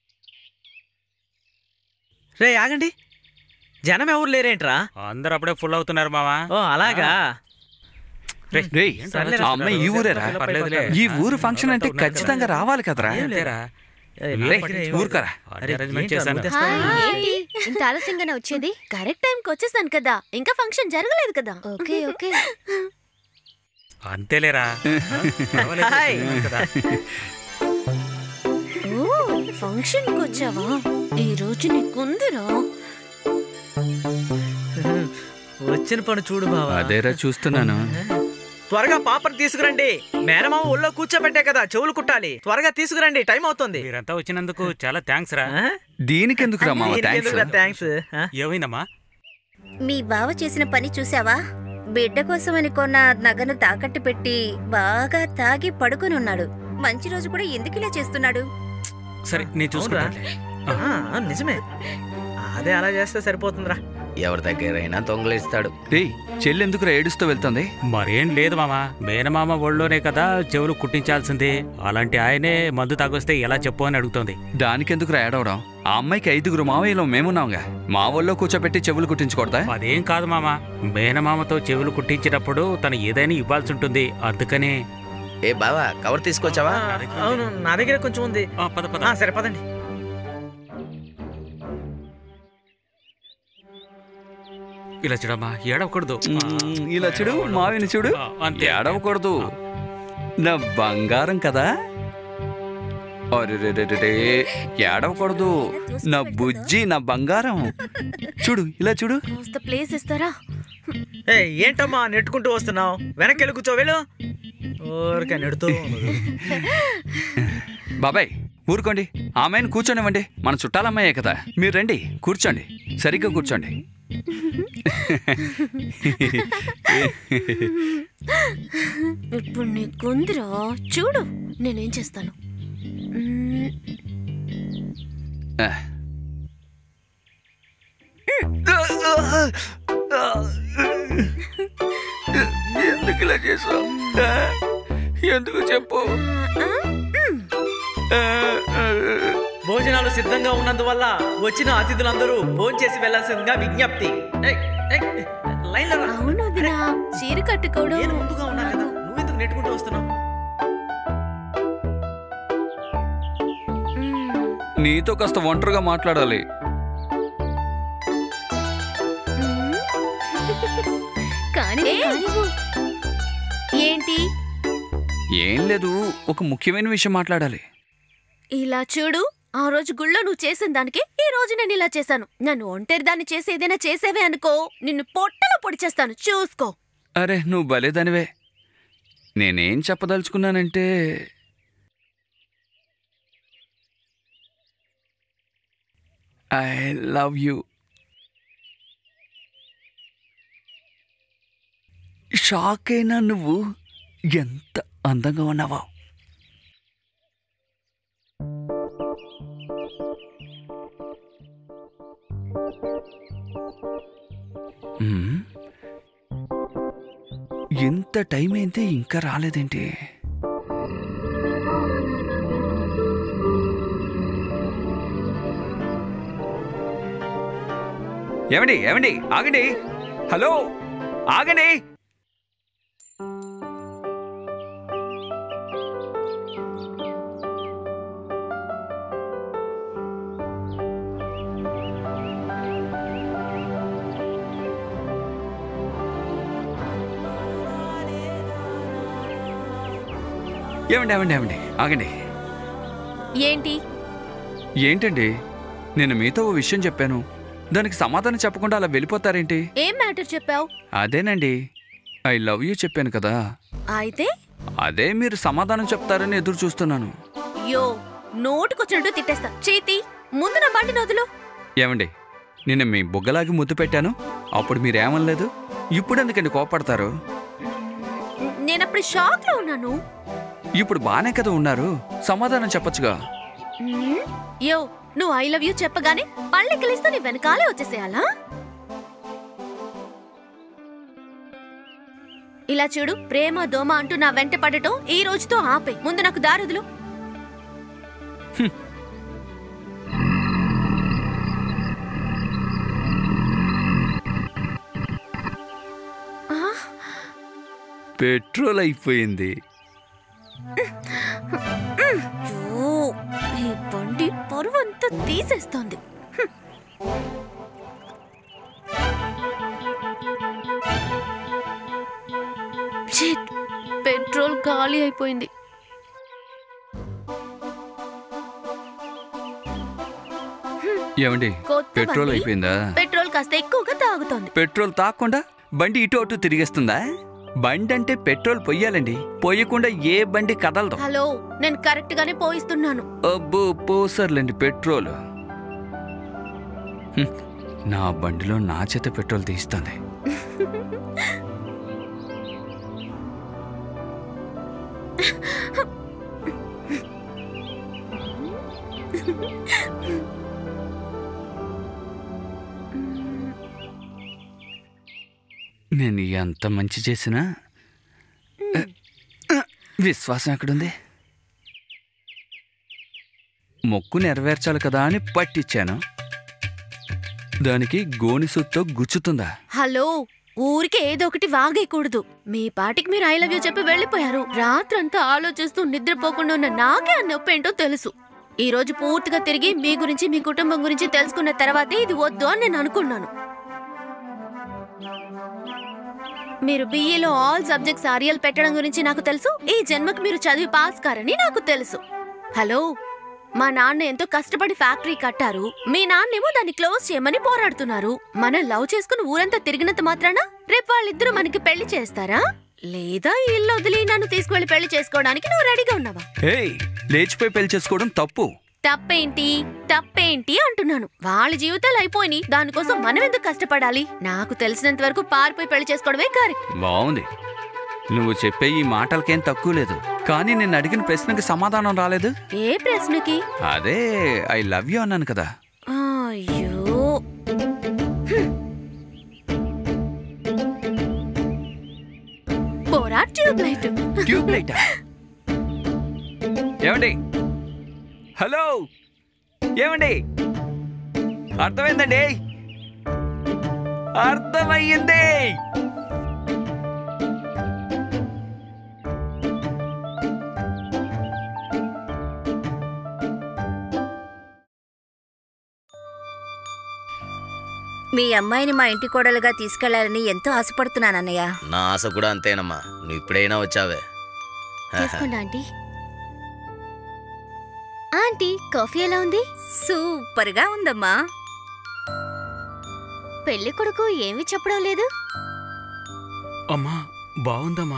రే ఆగండి జనం ఎవరు లేరేంట్రా అందరూ అప్పుడే ఫుల్ అవుతున్నారు మావా ఓ అలాగా రే, రేయ్, ఏంట్రా అలా ఆ చూస్తున్నారు? అమ్మాయి ఈ ఊరేరా పర్లేదులే. ఈ ఊరు ఫంక్షన్ అంటే ఖచ్చితంగా రావాలి కదరా ఏం లేరా ఏయ్, రేయ్, పక్కనే ఊరుకోరా అరే, అరేంజ్మెంట్ ఏంట్రా, చేశాను నువ్వు తెస్తావా? ఏంటి ఇంత ఆలస్యంగానే వచ్చేది కరెక్ట్ టైంకి వచ్చేసాను కదా ఇంకా ఫంక్షన్ జరగలేదు కదా ఓకే ఓకే అంతేలేరా పర్వాలేదు, హాయ్. తిన్నాను కదా. ఓ ఫంక్షన్ కి వచ్చావా ఈ రోజు నీకుందిరా వచ్చిన పని చూడు బావా అదేరా చూస్తున్నాను త్వరగా పాపను తీసుకురండి మేనమామ ఒళ్ళో కూర్చోబెట్టే కదా చెవులు కుట్టాలి త్వరగా తీసుకురండి టైం అవుతుంది మీరంతా వచ్చినందుకు చాలా థ్యాంక్స్ రా ఆ? దీనికెందుకు రా మామ థ్యాంక్స్ దీనికెందుకురా థ్యాంక్స్ ఆ? ఏమైందమ్మా మీ బావ చేసిన పని చూసావా బిడ్డ కోసమని కొన్న నగను తాకట్టు పెట్టి బాగా తాగి పడుకొని ఉన్నాడు మంచి రోజు కూడా ఎందుకు ఇలా చేస్తున్నాడు సరే నేను చూసుకుంటానులే ఆ, ఆ, నిజమే అదే అలా చేస్తే సరిపోతుందిరా ఎవరి దగ్గరైనా దొంగలిస్తాడు రేయ్ చెల్లి ఎందుకు ఏడుస్తూ వెళ్తుంది మరేం లేదు మామ మేనమామ ఒళ్ళోనే కదా చెవులు కుట్టించాల్సింది అలాంటి ఆయనే మందు తాగొస్తే ఎలా చెప్పు అని అడుగుతోంది దానికెందుకు ఏడవడం ఆ అమ్మాయికి ఐదుగురు మావయ్యలో మేమున్నాంగా మా ఒళ్ళో కూర్చోబెట్టి చెవులు కుట్టించుకోడదా అదేం కాదు మామ మేనమామతో చెవులు కుట్టించినప్పుడు తను ఏదైనా ఇవ్వాల్సి ఉంటుంది అందుకనే ఏ బావా కవర్ తీసుకొచ్చావా ఆ, అవును నా దగ్గర కొంచెం ఉంది ఆ, పద పద ఆ, సరే పదండి ఇలా చూడమ్మా ఏడవకూడదు మ్మ్, ఇలా చూడు మావిని చూడు ఆ, అంతే. ఏడవకూడదు నా బంగారం కదా అరెరెరెరెరే, ఏడవకూడదు నా బుజ్జి నా బంగారం చూడు ఇలా చూడు కాస్త ప్లేస్ ఇస్తారా ఏ ఏంటమ్మా నెట్టుకుంటూ వస్తున్నావు వెనక్కి వెళ్ళి కూర్చో వెళ్ళు ఊరికే నెడుతూ ఉన్నది. బాబాయ్ ఊరుకోండి ఆమెను కూర్చోనివ్వండి మన చుట్టాలమ్మాయే కదా మీరు రండి కూర్చోండి సరిగ్గా కూర్చోండి ఇప్పుడు నీ కొందిరా చూడు నేనేం చేస్తాను మ్మ్, ఆ. ఎందుకు ఇలా చేసావు ఎందుకు చెప్పు భోజనాలు సిద్ధంగా ఉన్నందువల్ల వచ్చిన అతిథులందరూ భోంచేసి వెళ్లాల్సిందిగా విజ్ఞప్తి ఏయ్, ఏయ్, లైన్లో రా. అవును వదినా చీర కట్టుకోవడం నేను ముందుగా ఉన్నా కదా నువ్వెందుకు నెట్టుకుంటూ వస్తున్నావు మ్మ్, నీతో కాస్త ఒంటరిగా మాట్లాడాలి మ్మ్. కానీ ఏయ్, ఏంటి ఏం లేదు ఒక ముఖ్యమైన విషయం మాట్లాడాలి ఇలా చూడు ఆ రోజు గుళ్ళో నువ్వు చేసిన దానికి ఈ రోజు నేను ఇలా చేశాను నన్ను ఒంటరి దాన్ని చేసి ఏదైనా చేసేవే అనుకో నిన్ను పొట్టలో పొడి చేస్తాను చూసుకో అరే నువ్వు భలేదానివే నేనేం చెప్పదలుచుకున్నానంటే ఐ లవ్ యూ షాక్ అయినా నువ్వు ఎంత అందంగా ఉన్నావో మ్మ్. ఎంత టైం అయితే ఇంకా రాలేదేంటి ఏమండి ఏమండి ఆగండి హలో ఆగండి ఏమండి ఏమండి ఏమండి ఆగండి ఏంటి ఏంటండి నేను మీతో ఓ విషయం చెప్పాను దానికి సమాధానం చెప్పకుండా అలా వెళ్ళిపోతారేంటి ఏం మ్యాటర్ చెప్పావు అదేనండి ఐ లవ్ యూ చెప్పాను కదా అయితే అదే మీరు సమాధానం చెప్తారని ఎదురు చూస్తున్నాను యో నోటుకొచ్చినట్టు తిట్టేస్తా చేతి ముందు నా బండి నదులు ఏమండి నిన్న మీ బుగ్గలాగి ముద్దు పెట్టాను అప్పుడు మీరేమనలేదు ఇప్పుడు ఎందుకండి కోపడతారు నేనప్పుడు షాక్ లో ఉన్నాను ఇప్పుడు బానే కదా ఉన్నారు సమాధానం చెప్పొచ్చుగా మ్మ్. యో నువ్వు ఐ లవ్ యూ చెప్పగానే పళ్ళెక్కిలిస్తూ నీ వెనకాలే వచ్చేసేయాలా ఇలా చూడు ప్రేమ దోమ అంటూ నా వెంట పడటం ఈ రోజుతో ఆపే ముందు నాకు దారుదులు ఆ, పెట్రోల్ అయిపోయింది యో, ఈ బండి పరువంతా తీసేస్తోంది హ్మ్. షిట్, పెట్రోల్ ఖాళీ అయిపోయింది ఏమండి కొత్త పెట్రోల్ బండి, అయిపోయిందా పెట్రోల్ కాస్త ఎక్కువగా తాగుతోంది పెట్రోల్ తాకుండా బండి ఇటు అటు తిరిగేస్తుందా బండి అంటే పెట్రోల్ పొయ్యాలండి పోయకుండా ఏ బండి కదలదు హలో నేను కరెక్ట్ గానే పోయిస్తున్నాను అబ్బో పోసర్లేండి పెట్రోల్ హ్మ్, నా బండిలో నా చేత పెట్రోల్ తీస్తుంది నేను ఎంత మంచి చేసినా విశ్వాసం ఎక్కడుంది మొక్కు నెరవేర్చాలి కదా అని పట్టించాను దానికి గోనిసుతో గుచ్చుతుందా హలో ఊరికే ఏదో ఒకటి వాగేయకూడదు మీ పాటికి మీరు ఐ లవ్ యూ చెప్పి వెళ్ళిపోయారు రాత్రంతా ఆలోచిస్తూ నిద్రపోకుండా ఉన్న నాకే ఆ నొప్పి ఏంటో తెలుసు ఈ రోజు పూర్తిగా తిరిగి మీ గురించి మీ కుటుంబం గురించి తెలుసుకున్న తర్వాతే ఇది వద్దు అని నేను అనుకున్నాను మీరు బిఈలో ఆల్ సబ్జెక్ట్స్ ఆరియల్ పెట్టడం గురించి నాకు తెలుసు ఈ జన్మకు మీరు చదివి పాస్ కారని నాకు తెలుసు హలో మా నాన్న ఎంతో కష్టపడి ఫ్యాక్టరీ కట్టారు మీ నాన్నేమో దాన్ని క్లోజ్ చేయమని పోరాడుతున్నారు మనం లవ్ చేసుకుని ఊరంతా తిరిగినంత మాత్రాన రేపు వాళ్ళిద్దరూ మనకి పెళ్లి చేస్తారా లేదా ఈ ఇల్లు వదిలి నన్ను తీసుకువెళ్లి పెళ్లి చేసుకోవడానికి నువ్వు రెడీగా ఉన్నావా హే లేచిపోయి పెళ్లి చేసుకోవడం తప్పు తప్పేంటి తప్పేంటి అంటున్నాను వాళ్ళ జీవితాలు అయిపోయినాయి దానికోసం మనం ఎందుకు కష్టపడాలి నాకు తెలిసినంత వరకు పారిపోయి పెళ్లి చేసుకోవడమే కరెక్ట్ బాగుంది నువ్వు చెప్పే ఈ మాటలకేం తక్కువ లేదు కానీ నేను అడిగిన ప్రశ్నకి సమాధానం రాలేదు ఏ ప్రశ్నకి అదే ఐ లవ్ యూ అన్నాను కదా అయ్యో పోరా ట్యూబ్ లైట్ ట్యూబ్ లైట్ ఏమండి హలో ఏమండి అర్థమైందండి అర్థమయ్యింది మీ అమ్మాయిని మా ఇంటి కోడలుగా తీసుకెళ్లాలని ఎంతో ఆశపడుతున్నాను అన్నయ్య నా ఆశ కూడా అంతేనమ్మా నువ్వు ఇప్పుడైనా వచ్చావే తీసుకోండి ఆంటీ ఆంటీ కాఫీ ఎలా ఉంది సూపర్ గా ఉందమ్మా పెళ్లి కొడుకు ఏమీ చెప్పడం లేదు అమ్మా బాగుందమ్మా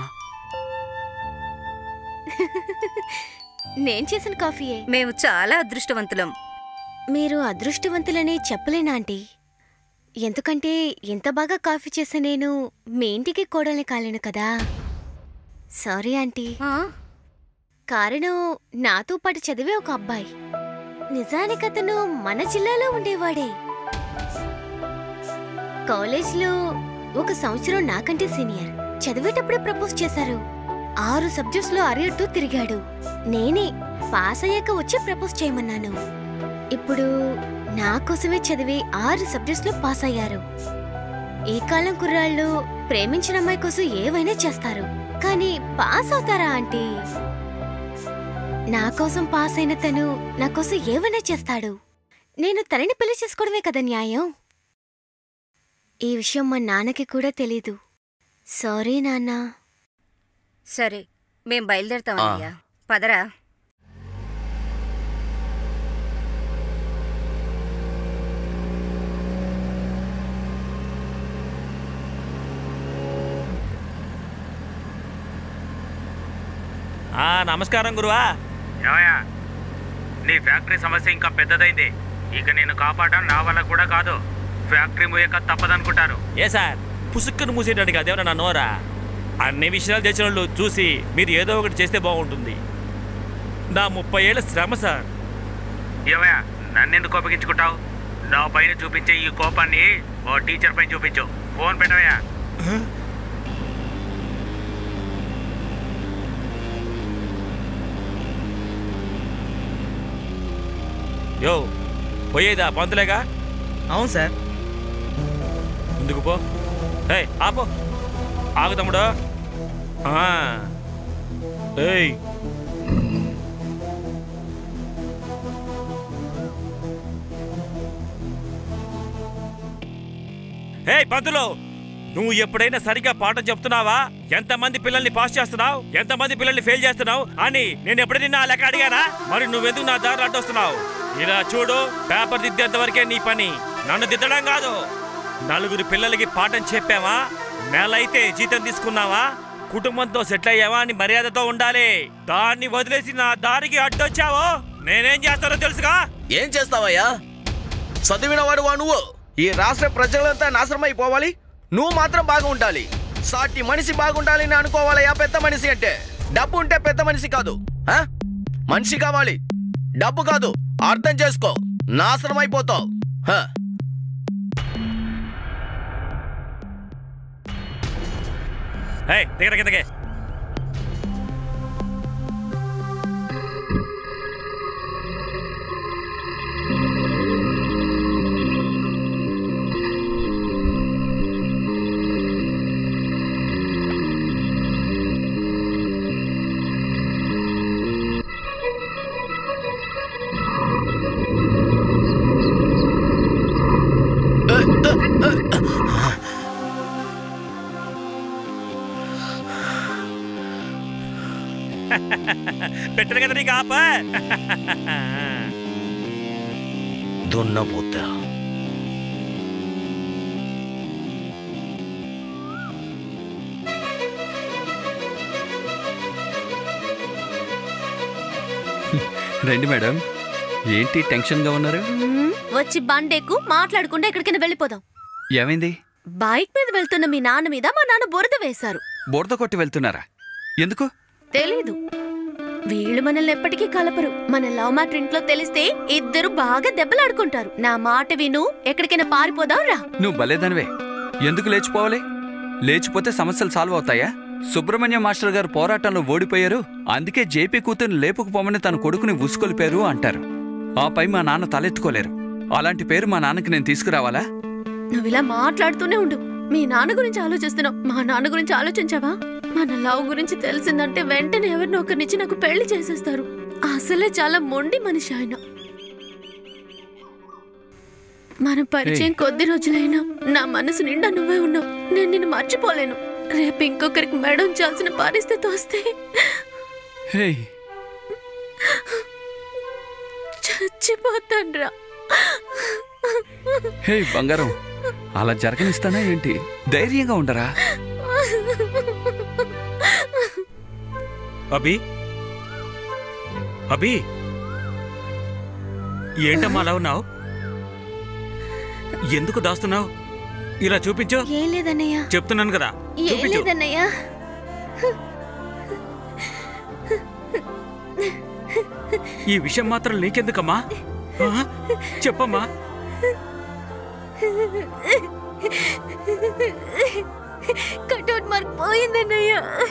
నేను చేసిన కాఫీయే మేము చాలా అదృష్టవంతులం మీరు అదృష్టవంతులని చెప్పలేనా ఆంటీ ఎందుకంటే ఇంత బాగా కాఫీ చేసే నేను మీ ఇంటికి కోడల్ని కాలేను కదా సారీ ఆంటీ ఆ? కారణం నాతో పాటు చదివే ఒక అబ్బాయి నిజానికి అతను మన జిల్లాలో ఉండేవాడే కాలేజ్లో ఒక సంవత్సరం నాకంటే సీనియర్ చదివేటప్పుడే ప్రపోజ్ చేశారు ఆరు సబ్జెక్ట్స్ లో అరియర్తో తిరిగాడు నేనే పాస్ అయ్యాక వచ్చి ప్రపోజ్ చేయమన్నాను ఇప్పుడు నా కోసమే చదివి ఆరు సబ్జెక్ట్స్ లో పాస్ అయ్యారు ఈ కాలం కుర్రాళ్ళు ప్రేమించిన అమ్మాయి కోసం ఏవైనా చేస్తారు కానీ పాస్ అవుతారా ఆంటీ నా కోసం పాస్ అయిన తను నా కోసం ఏమైనా చేస్తాడు నేను తనని పెళ్లి చేసుకోవడమే కదా న్యాయం ఈ విషయం మా నాన్నకి కూడా తెలీదు సారీ నాన్నా సరే మేం బయలుదేరుతాం ఆ. అన్నయ్య పదరా ఆ నమస్కారం గురువా ఏమయ్యా నీ ఫ్యాక్టరీ సమస్య ఇంకా పెద్దదైంది ఇక నేను కాపాడడం నా వల్ల కూడా కాదు ఫ్యాక్టరీ మూయక తప్పదనుకుంటారు ఏ సార్ పుసుక్కును మూసేటానికి అదేమన్నా నా నోరా అన్ని విషయాలు తెచ్చిన వాళ్ళు చూసి మీరు ఏదో ఒకటి చేస్తే బాగుంటుంది నా ముప్పై ఏళ్ళ శ్రమ సార్ ఏమయ్యా నన్నెందుకు కోపగించుకుంటావు నా పైన చూపించే ఈ కోపాన్ని ఓ టీచర్ పైన చూపించు ఫోన్ పెట్టవయ్యా యో పోయేదా పంతులేగా అవును సార్ ముందుకు పో హే ఆపో ఆగు తమ్ముడు ఆ. ఏయ్ హే పంతులు నువ్వు ఎప్పుడైనా సరిగా పాఠం చెప్తున్నావా ఎంతమంది పిల్లల్ని పాస్ చేస్తున్నావు ఎంతమంది పిల్లల్ని ఫెయిల్ చేస్తున్నావు అని నేను ఎప్పుడైనా నా లెక్క అడిగానా మరి నువ్వెందుకు నా దారి అడ్డొస్తున్నావు ఇలా చూడు పేపర్ దిద్దేంత వరకే నీ పని నన్ను దిద్దడం కాదు నలుగురు పిల్లలకి పాఠం చెప్పావా నెలైతే జీతం తీసుకున్నావా కుటుంబంతో సెటిల్ అయ్యావా అని మర్యాదతో ఉండాలి దాన్ని వదిలేసి నా దారికి అడ్డొచ్చావో నేనేం చేస్తానో తెలుసుగా ఏం చేస్తావయ్యా చదివినవాడు వా నువ్వు ఈ రాష్ట్ర ప్రజలంతా నాశనం అయిపోవాలి నువ్వు మాత్రం బాగా ఉండాలి సాటి మనిషి బాగుండాలని అనుకోవాలయ్యా పెద్ద మనిషి అంటే డబ్బు ఉంటే పెద్ద మనిషి కాదు ఆ? మనిషి కావాలి డబ్బు కాదు అర్థం చేసుకో నాశనం అయిపోతావు హ. హే దగ్గర కిందకే పెట్టరు కదా నీకు ఆప దున్నపోతా రండి మేడం ఏంటి టెన్షన్గా ఉన్నారు మ్మ్, వచ్చి బండెక్కు మాట్లాడకుండా ఎక్కడికైనా వెళ్ళిపోదాం ఏమైంది బైక్ మీద వెళ్తున్న మీ నాన్న మీద మా నాన్న బురద వేశారు బురద కొట్టి వెళ్తున్నారా ఎందుకు తెలీదు వీళ్ళు మనల్ని ఎప్పటికీ కలపరు మన లవ్ మ్యాటర్ ఇంట్లో తెలిస్తే ఇద్దరు బాగా దెబ్బలాడుకుంటారు నా మాట విను ఎక్కడికైనా పారిపోదాం రా నువ్వు భలేదనివే ఎందుకు లేచిపోవాలి లేచిపోతే సమస్యలు సాల్వ్ అవుతాయా సుబ్రహ్మణ్య మాస్టర్ గారు పోరాటంలో ఓడిపోయారు అందుకే జేపీ కూతుర్ని లేపుకుపోమని తన కొడుకుని ఉసుకొలిపారు అంటారు ఆపై మా నాన్న తలెత్తుకోలేరు అలాంటి పేరు మా నాన్నకి నేను తీసుకురావాలా నువ్వు ఇలా మాట్లాడుతూనే ఉండు మీ నాన్న గురించి ఆలోచిస్తున్నావు మా నాన్న గురించి ఆలోచించావా మన లవ్ గురించి తెలిసిందంటే వెంటనే ఎవరినో ఒకరినిచ్చి నాకు పెళ్లి చేసేస్తారు అసలే చాలా మొండి మనిషి ఆయన మన పరిచయం కొద్ది రోజులైనా నా మనసు నిండా నువ్వే ఉన్నావు నేను నిన్ను మర్చిపోలేను రేపు ఇంకొకరికి మెడ ఉంచాల్సిన పరిస్థితి వస్తే హే చచ్చిపోతాన్రా హే బంగారం అలా జరగనిస్తానా ఏంటి ధైర్యంగా ఉండరా అభి అభి ఏంటమ్మా అలా ఉన్నావు ఎందుకు దాస్తున్నావు ఇలా చూపించు ఏం లేదన్నయ్య చెప్తున్నాను కదా ఏం చూపించు లేదన్నయ్య ఈ విషయం మాత్రం నీకెందుకమ్మా ఆ? చెప్పమ్మా కటౌట్ మార్క్ పోయిందన్నయ్య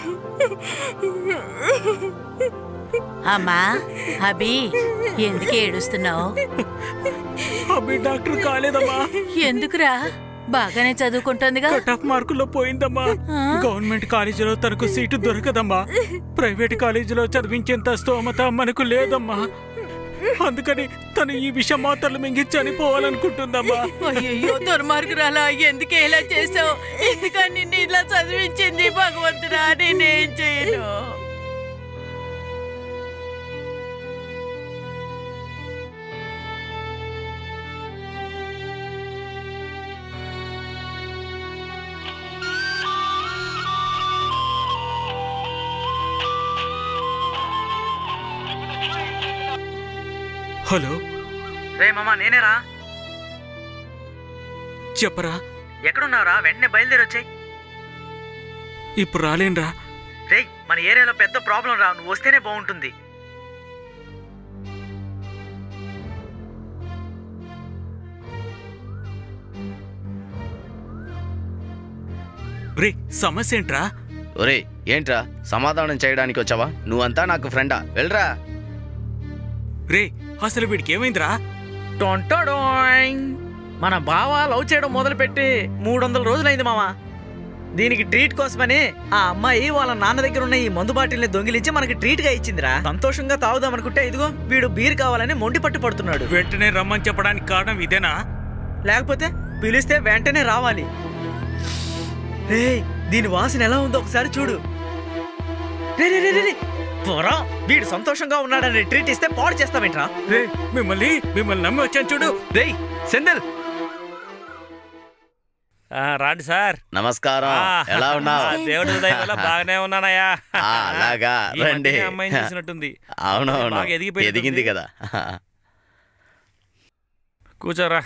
అమ్మా అభి ఎందుకు ఏడుస్తున్నావు అభి డాక్టర్ కాలేదమ్మా ఎందుకురా బాగానే చదువుకుంటోందిగా కట్ ఆఫ్ మార్కుల్లో పోయిందమ్మా గవర్నమెంట్ కాలేజీలో తనకు సీటు దొరకదమ్మా ప్రైవేట్ కాలేజీలో చదివించేంత స్తోమత మనకు లేదమ్మా అందుకని తను ఈ విషయం మాత్రలు మింగి చనిపోవాలనుకుంటుందమ్మా అయ్యో దుర్మార్గురాలా ఎందుకే ఇలా చేసావు ఎందుకని నిన్ను ఇలా చదివించింది భగవంతుడా నేనేం చేయను హలో రే మామా నేనేరా చెప్పరా ఎక్కడున్నావురా వెంటనే బయలుదేరి వచ్చాయి ఇప్పుడు రాలేనురా రే మన ఏరియాలో పెద్ద ప్రాబ్లం రా నువ్వు వస్తేనే బాగుంటుంది రే సమస్య ఏంట్రా ఒరే ఏంట్రా సమాధానం చేయడానికి వచ్చావా నువ్వంతా నాకు ఫ్రెండా వెళ్ళరా రే అసలు వీడికి ఏమైందిరా టొంటడోయింగ్. మన బావ లవ్ చేయడం మొదలుపెట్టి మూడు వందల రోజులైంది మామ దీనికి ట్రీట్ కోసమని ఆ అమ్మాయి వాళ్ళ నాన్న దగ్గర ఉన్న ఈ మందు బాటిల్ని దొంగిలించి మనకి ట్రీట్ గా ఇచ్చిందిరా సంతోషంగా తాగుదాం అనుకుంటే ఇదిగో వీడు బీర్ కావాలని మొండి పట్టు పడుతున్నాడు వెంటనే రమ్మని చెప్పడానికి కారణం ఇదేనా లేకపోతే పిలిస్తే వెంటనే రావాలి రే దీని వాసన ఎలా ఉందో ఒకసారి చూడు రే రే రే రే, రే పోరా వీడు సంతోషంగా ఉన్నాడని ట్రీట్ ఇస్తే పాడు చేస్తావేంట్రా రే మిమ్మల్ని మిమ్మల్ని నమ్మి వచ్చాను చూడు రేయ్ సెందల్ రాండి సార్ నమస్కారం ఆ, ఎలా ఉన్నావు ఆ, దేవుడి దయ వల్ల బాగానే ఉన్నానయ్యా ఆ, అలాగా ఈ మధ్యనే రండి అమ్మాయిని చూసినట్టుంది అవునవును బాగా ఎదిగిపోయినట్టుంది. ఎదిగింది కదా కూర్చోరా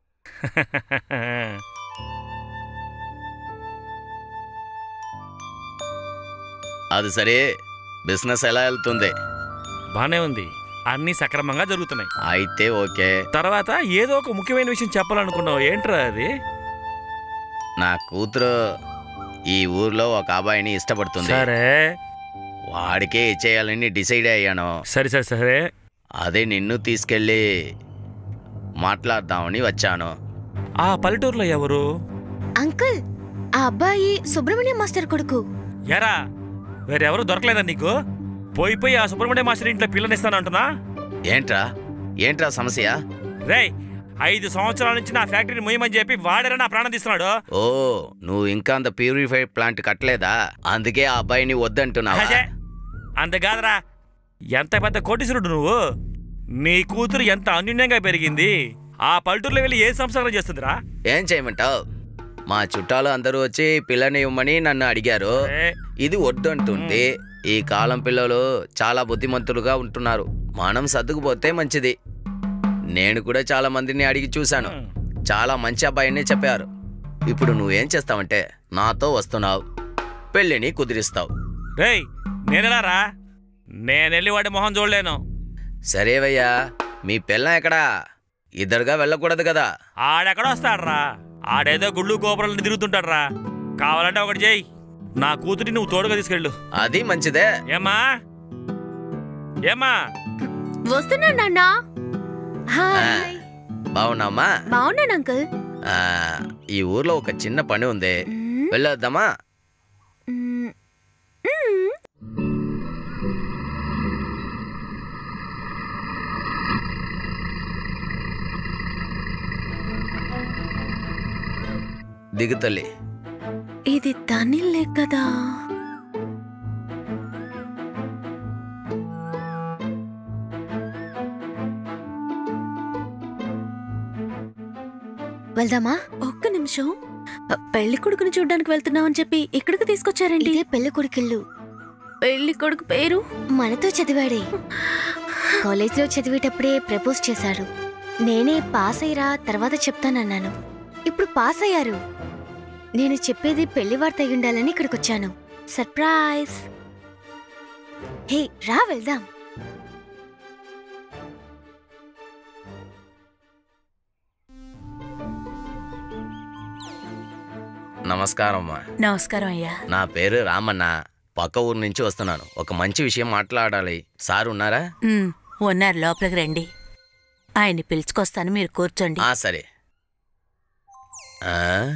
అది సరే బిజినెస్ ఎలా వెళ్తుంది బానే ఉంది అన్ని సక్రమంగా జరుగుతున్నాయి అయితే ఓకే తర్వాత ఏదో ఒక ముఖ్యమైన విషయం చెప్పాలనుకున్నావు ఏంట్రా అది నా కూతురు ఈ ఊర్లో ఒక అబ్బాయిని ఇష్టపడుతుంది సరే వాడికే ఇచ్చేయాలని డిసైడ్ అయ్యాను సరే సరే సరే అదే నిన్ను తీసుకెళ్ళి మాట్లాడదామని వచ్చాను ఆ పల్లెటూరులో ఎవరు అంకుల్ ఆ అబ్బాయి సుబ్రహ్మణ్యం మాస్టర్ కొడుకు ఎరా వేరెవరు దొరకలేదా నీకు పోయి పోయి ఆ సుబ్రహ్మణ్య మాస్టర్ ఇంట్లో పిల్లనిస్తానంటున్నా ఏంట్రా ఏంట్రా సమస్య రేయ్ ఐదు సంవత్సరాల నుంచి నా ఫ్యాక్టరీని ముయ్యమని చెప్పి వాడరా నా ప్రాణం తీస్తున్నాడు ఓ నువ్వు ఇంకా అంత ప్యూరిఫైడ్ ప్లాంట్ కట్టలేదా అందుకే ఆ అబ్బాయిని వద్దంటున్నావా అదే అంత కాదురా ఎంత పెద్ద కోటీశ్వరుడు నువ్వు నీ కూతురు ఎంత అన్యూన్యంగా పెరిగింది ఆ పల్లెటూరులో వెళ్ళి ఏ సంస్కారం చేస్తుందిరా ఏం చేయమంటావు మా చుట్టాలు అందరూ వచ్చి పిల్లని ఇవ్వమని నన్ను అడిగారు ఏ, ఇది వద్దంటుంది ఈ కాలం పిల్లలు చాలా బుద్ధిమంతులుగా ఉంటున్నారు మనం సర్దుకుపోతే మంచిది నేను కూడా చాలా మందిని అడిగి చూశాను చాలా మంచి అబ్బాయిని చెప్పారు ఇప్పుడు నువ్వేం చేస్తావంటే నాతో వస్తున్నావు పెళ్ళిని కుదిరిస్తావు రేయ్ నేనెలా రా నేనెళ్ళి వాడి మొహం చూడలేను సరేవయ్యా మీ పిల్లం ఎక్కడా ఇద్దరుగా వెళ్ళకూడదు కదా ఆడెక్కడ వస్తాడ్రా ఆడేదో గుళ్ళు గోపురాలను తిరుగుతుంటాడ్రా కావాలంటే ఒకటి చేయి నా కూతురి నువ్వు తోడుగా తీసుకెళ్ళు అది మంచిదే ఏమ్మా ఏమ్మా వస్తున్నా నాన్న హాయ్ బాగున్నామ్మా బాగున్నాను అంకుల్ ఆ, ఈ ఊర్లో ఒక చిన్న పని ఉంది మ్మ్. వెళ్ళొద్దామా మ్మ్. మ్మ్. దిగు తల్లి ఇది తనిల్లే కదా వెళ్దామా ఒక్క నిమిషం పెళ్లి కొడుకుని చూడ్డానికి వెళ్తున్నామని చెప్పి ఇక్కడికి తీసుకొచ్చారండి ఇదే పెళ్లి కొడుకిల్లు పెళ్లి కొడుకు పేరు మనతో చదివాడే కాలేజ్లో చదివేటప్పుడే ప్రపోజ్ చేశాడు నేనే పాస్ అయ్యరా తర్వాత చెప్తానన్నాను ఇప్పుడు పాస్ అయ్యారు నేను చెప్పేది పెళ్లి వార్త అయి ఉండాలని ఇక్కడికి వచ్చాను సర్ప్రైజ్ హే రా వెళ్దాం నమస్కారం అమ్మా నమస్కారం అయ్యా నా పేరు రామన్న పక్క ఊరు నుంచి వస్తున్నాను ఒక మంచి విషయం మాట్లాడాలి సార్ ఉన్నారా ఉమ్, ఉన్నారు లోపలికి రండి ఆయన్ని పిలుచుకొస్తాను మీరు కూర్చోండి ఆ సరే ఆ,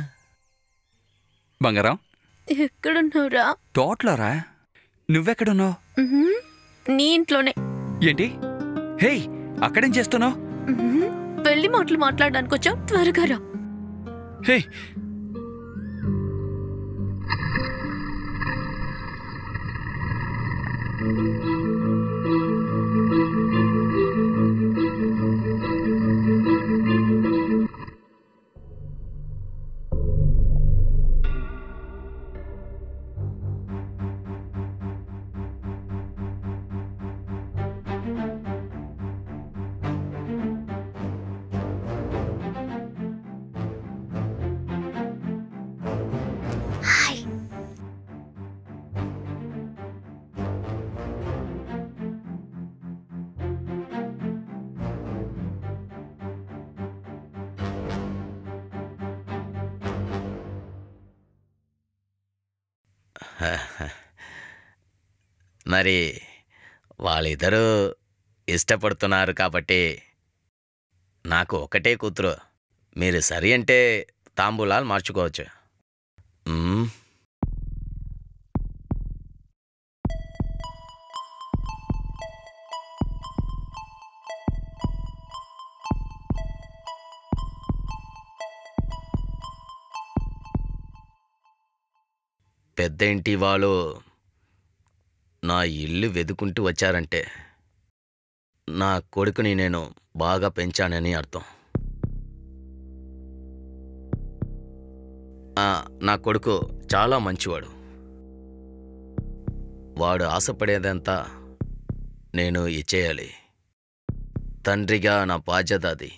బంగారం ఎక్కడున్నావురా తోటలోరా నువ్వెక్కడున్నావు మ్మ్. నీ ఇంట్లోనే ఏంటి హేయ్ అక్కడేం చేస్తున్నావు మ్మ్. పెళ్లి మాటలు మాట్లాడడానికి వచ్చావు త్వరగా రా హే హాయ్ మరి వాళ్ళిద్దరూ ఇష్టపడుతున్నారు కాబట్టి నాకు ఒకటే కూతురు మీరు సరి అంటే తాంబూలాలు మార్చుకోవచ్చు మ్మ్. పెద్ద ఇంటి వాళ్ళు నా ఇల్లు వెతుకుంటూ వచ్చారంటే నా కొడుకుని నేను బాగా పెంచానని అర్థం ఆ, నా కొడుకు చాలా మంచివాడు వాడు ఆశపడేదంతా నేను ఇచ్చేయాలి తండ్రిగా నా బాధ్యత అది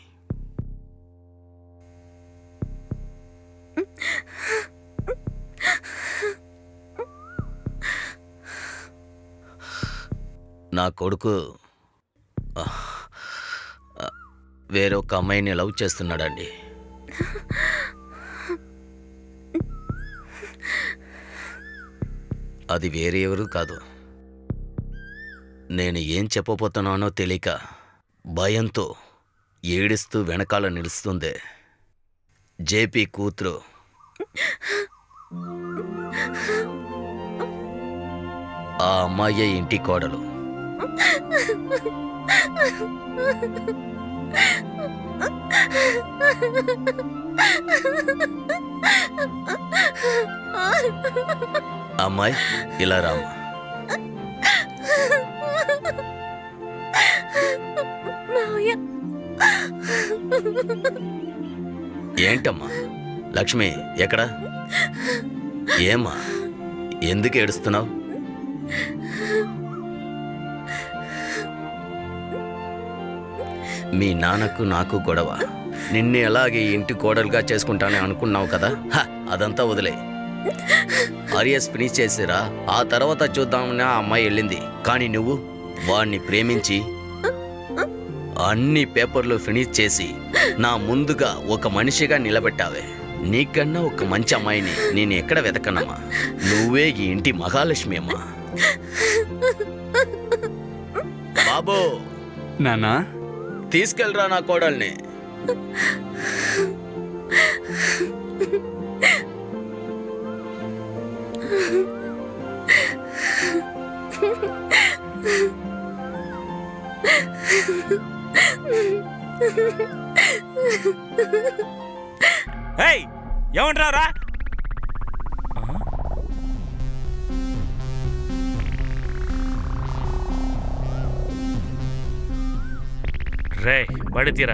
నా కొడుకు ఆ, ఆ, వేరొక అమ్మాయిని లవ్ చేస్తున్నాడండి అది వేరే ఎవరు కాదు నేను ఏం చెప్పబోతున్నానో తెలియక భయంతో ఏడుస్తూ వెనకాల నిలుస్తుంది జేపీ కూతురు ఆ అమ్మాయి ఇంటి కోడలు అమ్మాయి ఇలా రామ్మా మావయ్య ఏంటమ్మా లక్ష్మి ఎక్కడ ఏమ్మా ఎందుకు ఏడుస్తున్నావు మీ నాన్నకు నాకు గొడవ నిన్ను ఎలాగే ఈ ఇంటి కోడలుగా చేసుకుంటానని అనుకున్నావు కదా హ, అదంతా వదిలే ఆర్ఎస్ ఫినిష్ చేసిరా ఆ తర్వాత చూద్దామని ఆ అమ్మాయి వెళ్ళింది కానీ నువ్వు వాడిని ప్రేమించి అన్ని పేపర్లు ఫినిష్ చేసి నా ముందుగా ఒక మనిషిగా నిలబెట్టావే నీకన్నా ఒక మంచి అమ్మాయిని నేను ఎక్కడ వెతకనమ్మా నువ్వే ఈ ఇంటి మహాలక్ష్మి అమ్మా బాబు నానా తీసుకెళ్ళరా నా కోడల్ని హేయ్ ఏమంటారా రే బడి తీరా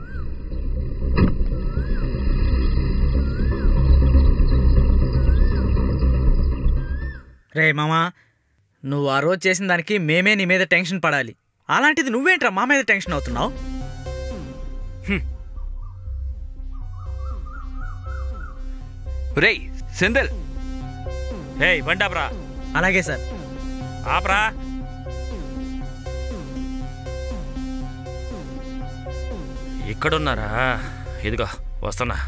రే మామా నువ్వు ఆ రోజు చేసిన దానికి మేమే నీ మీద టెన్షన్ పడాలి అలాంటిది నువ్వేంట్రా మా మీద టెన్షన్ అవుతున్నావు రేయ్ సెందల్ హేయ్ బండి ఆపరా అలాగే సార్ ఆపరా ఇక్కడున్నారా ఇదిగో వస్తున్నా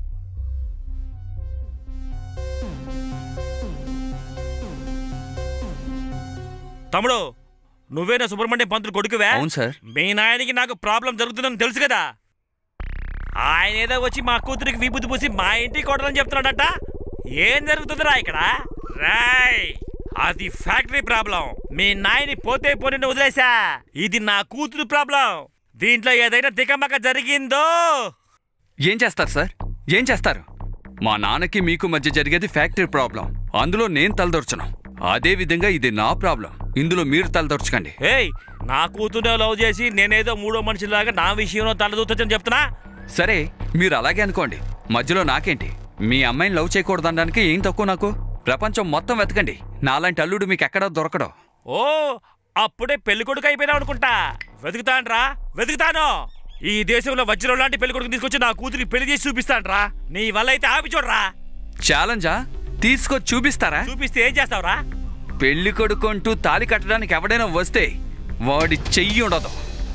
తమ్ముడు నువ్వేనా సుబ్రహ్మణ్యం పంతులు కొడుకువే అవును సార్ మీ నాయనకి నాకు ప్రాబ్లం జరుగుతుందని తెలుసు కదా ఆయన ఏదో వచ్చి మా కూతురికి విభూతి పూసి మా ఇంటికి కొడదని చెప్తున్నాడట ఏం జరుగుతుందిరా ఇక్కడ రాయ్ అది ఫ్యాక్టరీ ప్రాబ్లం మీ నాయని పోతే పోనీ వదిలేసా ఇది నా కూతురు ప్రాబ్లం దీంట్లో ఏదైనా తికమక జరిగిందో ఏం చేస్తారు సార్ ఏం చేస్తారు మా నాన్నకి మీకు మధ్య జరిగేది ఫ్యాక్టరీ ప్రాబ్లం అందులో నేను తలదొరచను అదే విధంగా ఇది నా ప్రాబ్లం ఇందులో మీరు తలదొరచకండి ఏయ్ నా కూతురు లవ్ చేసి నేనేదో మూడో మనిషిలాగా నా విషయంలో తలదూతని చెప్తున్నా సరే మీరు అలాగే అనుకోండి మధ్యలో నాకేంటి మీ అమ్మాయిని లవ్ చేయకూడదనడానికి ఏం తక్కువ నాకు ప్రపంచం మొత్తం వెతకండి నాలాంటి అల్లుడు మీకు ఎక్కడా దొరకడు ఓ అప్పుడే పెళ్లి కొడుకు అయిపోయినావు అనుకుంటా వెతుకుతాన్రా వెతుకుతాను ఈ దేశంలో వజ్రం లాంటి పెళ్లి కొడుకు తీసుకొచ్చి నా కూతురికి పెళ్లి చేసి చూపిస్తాన్రా నీ వల్ల అయితే ఆపి చూడరా ఛాలెంజా తీసుకొచ్చి చూపిస్తారా చూపిస్తే ఏం చేస్తావురా పెళ్లి కొడుకుంటూ తాలి కట్టడానికి ఎవడైనా వస్తే వాడి చెయ్యి ఉండదు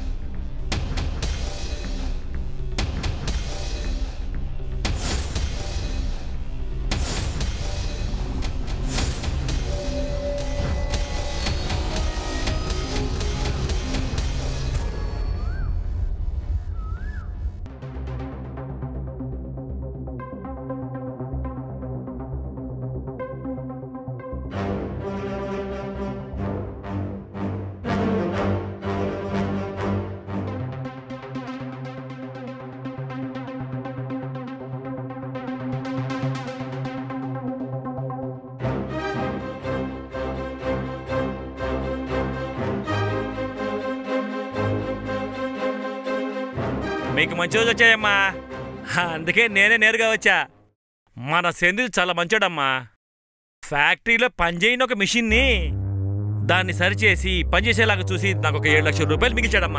మీకు మంచి రోజు వచ్చాయమ్మా అందుకే నేనే నేరుగా వచ్చా మన సెంధిల్ చాలా మంచోడమ్మా ఫ్యాక్టరీలో పనిచేయని ఒక మిషన్ని దాన్ని సరిచేసి పనిచేసేలాగా చూసి నాకు ఒక ఏడు లక్షల రూపాయలు మిగిల్చాడమ్మా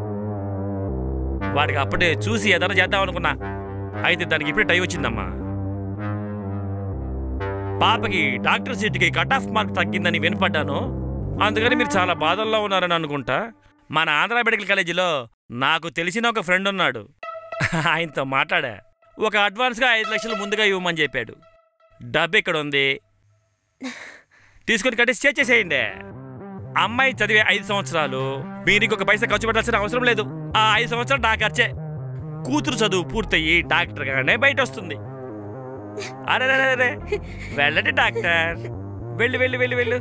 వాడికి అప్పుడే చూసి ఏదైనా చేద్దాం అనుకున్నా అయితే దానికి ఇప్పుడే టైం వచ్చిందమ్మా పాపకి డాక్టర్ సీట్కి కట్ ఆఫ్ మార్క్ తగ్గిందని వినపడ్డాను అందుకని మీరు చాలా బాధల్లో ఉన్నారని అనుకుంటా మన ఆంధ్ర మెడికల్ కాలేజీలో నాకు తెలిసిన ఒక ఫ్రెండ్ ఉన్నాడు ఆయనతో మాట్లాడా ఒక అడ్వాన్స్గా ఐదు లక్షలు ముందుగా ఇవ్వమని చెప్పాడు డబ్బు ఇక్కడ ఉంది తీసుకొని కట్టేసి చేసేసేయండి అమ్మాయి చదివే ఐదు సంవత్సరాలు మీరు ఇంకొక పైసా ఖర్చు పెట్టాల్సిన అవసరం లేదు ఆ ఐదు సంవత్సరాలు నా ఖర్చే కూతురు చదువు పూర్తయి డాక్టర్ గానే బయట వస్తుంది అరే వెళ్ళండి డాక్టర్ వెళ్ళి వెళ్ళి వెళ్ళి వెళ్ళు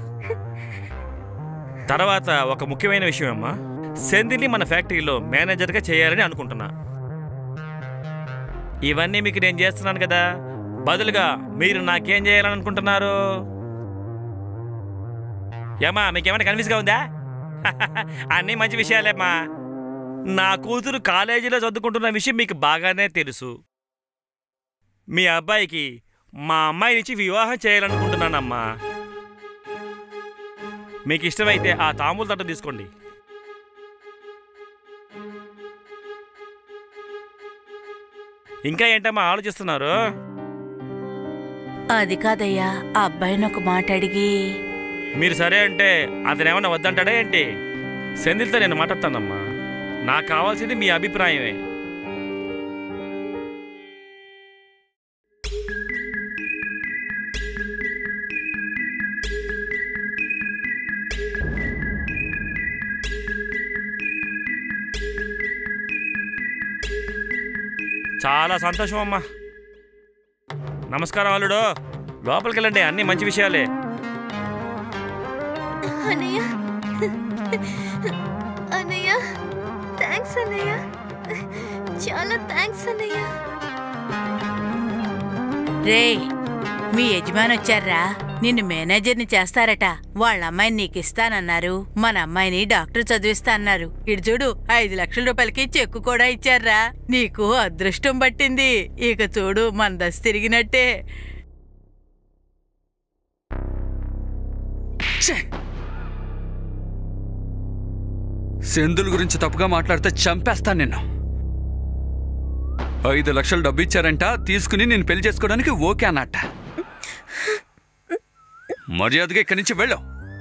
తర్వాత ఒక ముఖ్యమైన విషయం అమ్మా సెంధిని మన ఫ్యాక్టరీలో మేనేజర్గా చేయాలని అనుకుంటున్నా ఇవన్నీ మీకు నేను చేస్తున్నాను కదా బదులుగా మీరు నాకేం చేయాలని అనుకుంటున్నారు ఏమా మీకేమైనా కన్ఫ్యూజ్గా ఉందా అన్నీ మంచి విషయాలేమ్మా నా కూతురు కాలేజీలో చదువుకుంటున్న విషయం మీకు బాగానే తెలుసు మీ అబ్బాయికి మా అమ్మాయినిచ్చి వివాహం చేయాలనుకుంటున్నానమ్మా మీకు ఇష్టమైతే ఆ తాంబూల తట్టు తీసుకోండి ఇంకా ఏంటమ్మా ఆలోచిస్తున్నారు అది కాదయ్యా ఆ అబ్బాయిని ఒక మాట అడిగి మీరు సరే అంటే అతను ఏమన్నా వద్దంటాడా ఏంటి సెంధిల్తో నేను మాట్లాడతానమ్మా నాకు కావాల్సింది మీ అభిప్రాయమే చాలా సంతోషం అమ్మా నమస్కారం అల్లుడు లోపలికి వెళ్ళండి అన్ని మంచి విషయాలే అన్నయ్య అన్నయ్య థ్యాంక్స్ అన్నయ్య చాలా థ్యాంక్స్ అన్నయ్య రే మీ యజమాని వచ్చారా నిన్ను మేనేజర్ని చేస్తారట వాళ్ళ అమ్మాయిని నీకు ఇస్తానన్నారు మన అమ్మాయిని డాక్టర్ చదివిస్తా అన్నారు ఇటు చూడు ఐదు లక్షల రూపాయలకి చెక్కు కూడా ఇచ్చారా నీకు అదృష్టం పట్టింది ఇక చూడు మన దశ తిరిగినట్టే సెందుల గురించి తప్పుగా మాట్లాడితే చంపేస్తాను నిన్ను ఐదు లక్షలు డబ్బు ఇచ్చారంట తీసుకుని నేను పెళ్లి చేసుకోవడానికి ఓకే అన్నట్ట మర్యాదగా ఇక్కడి నుంచి వెళ్ళు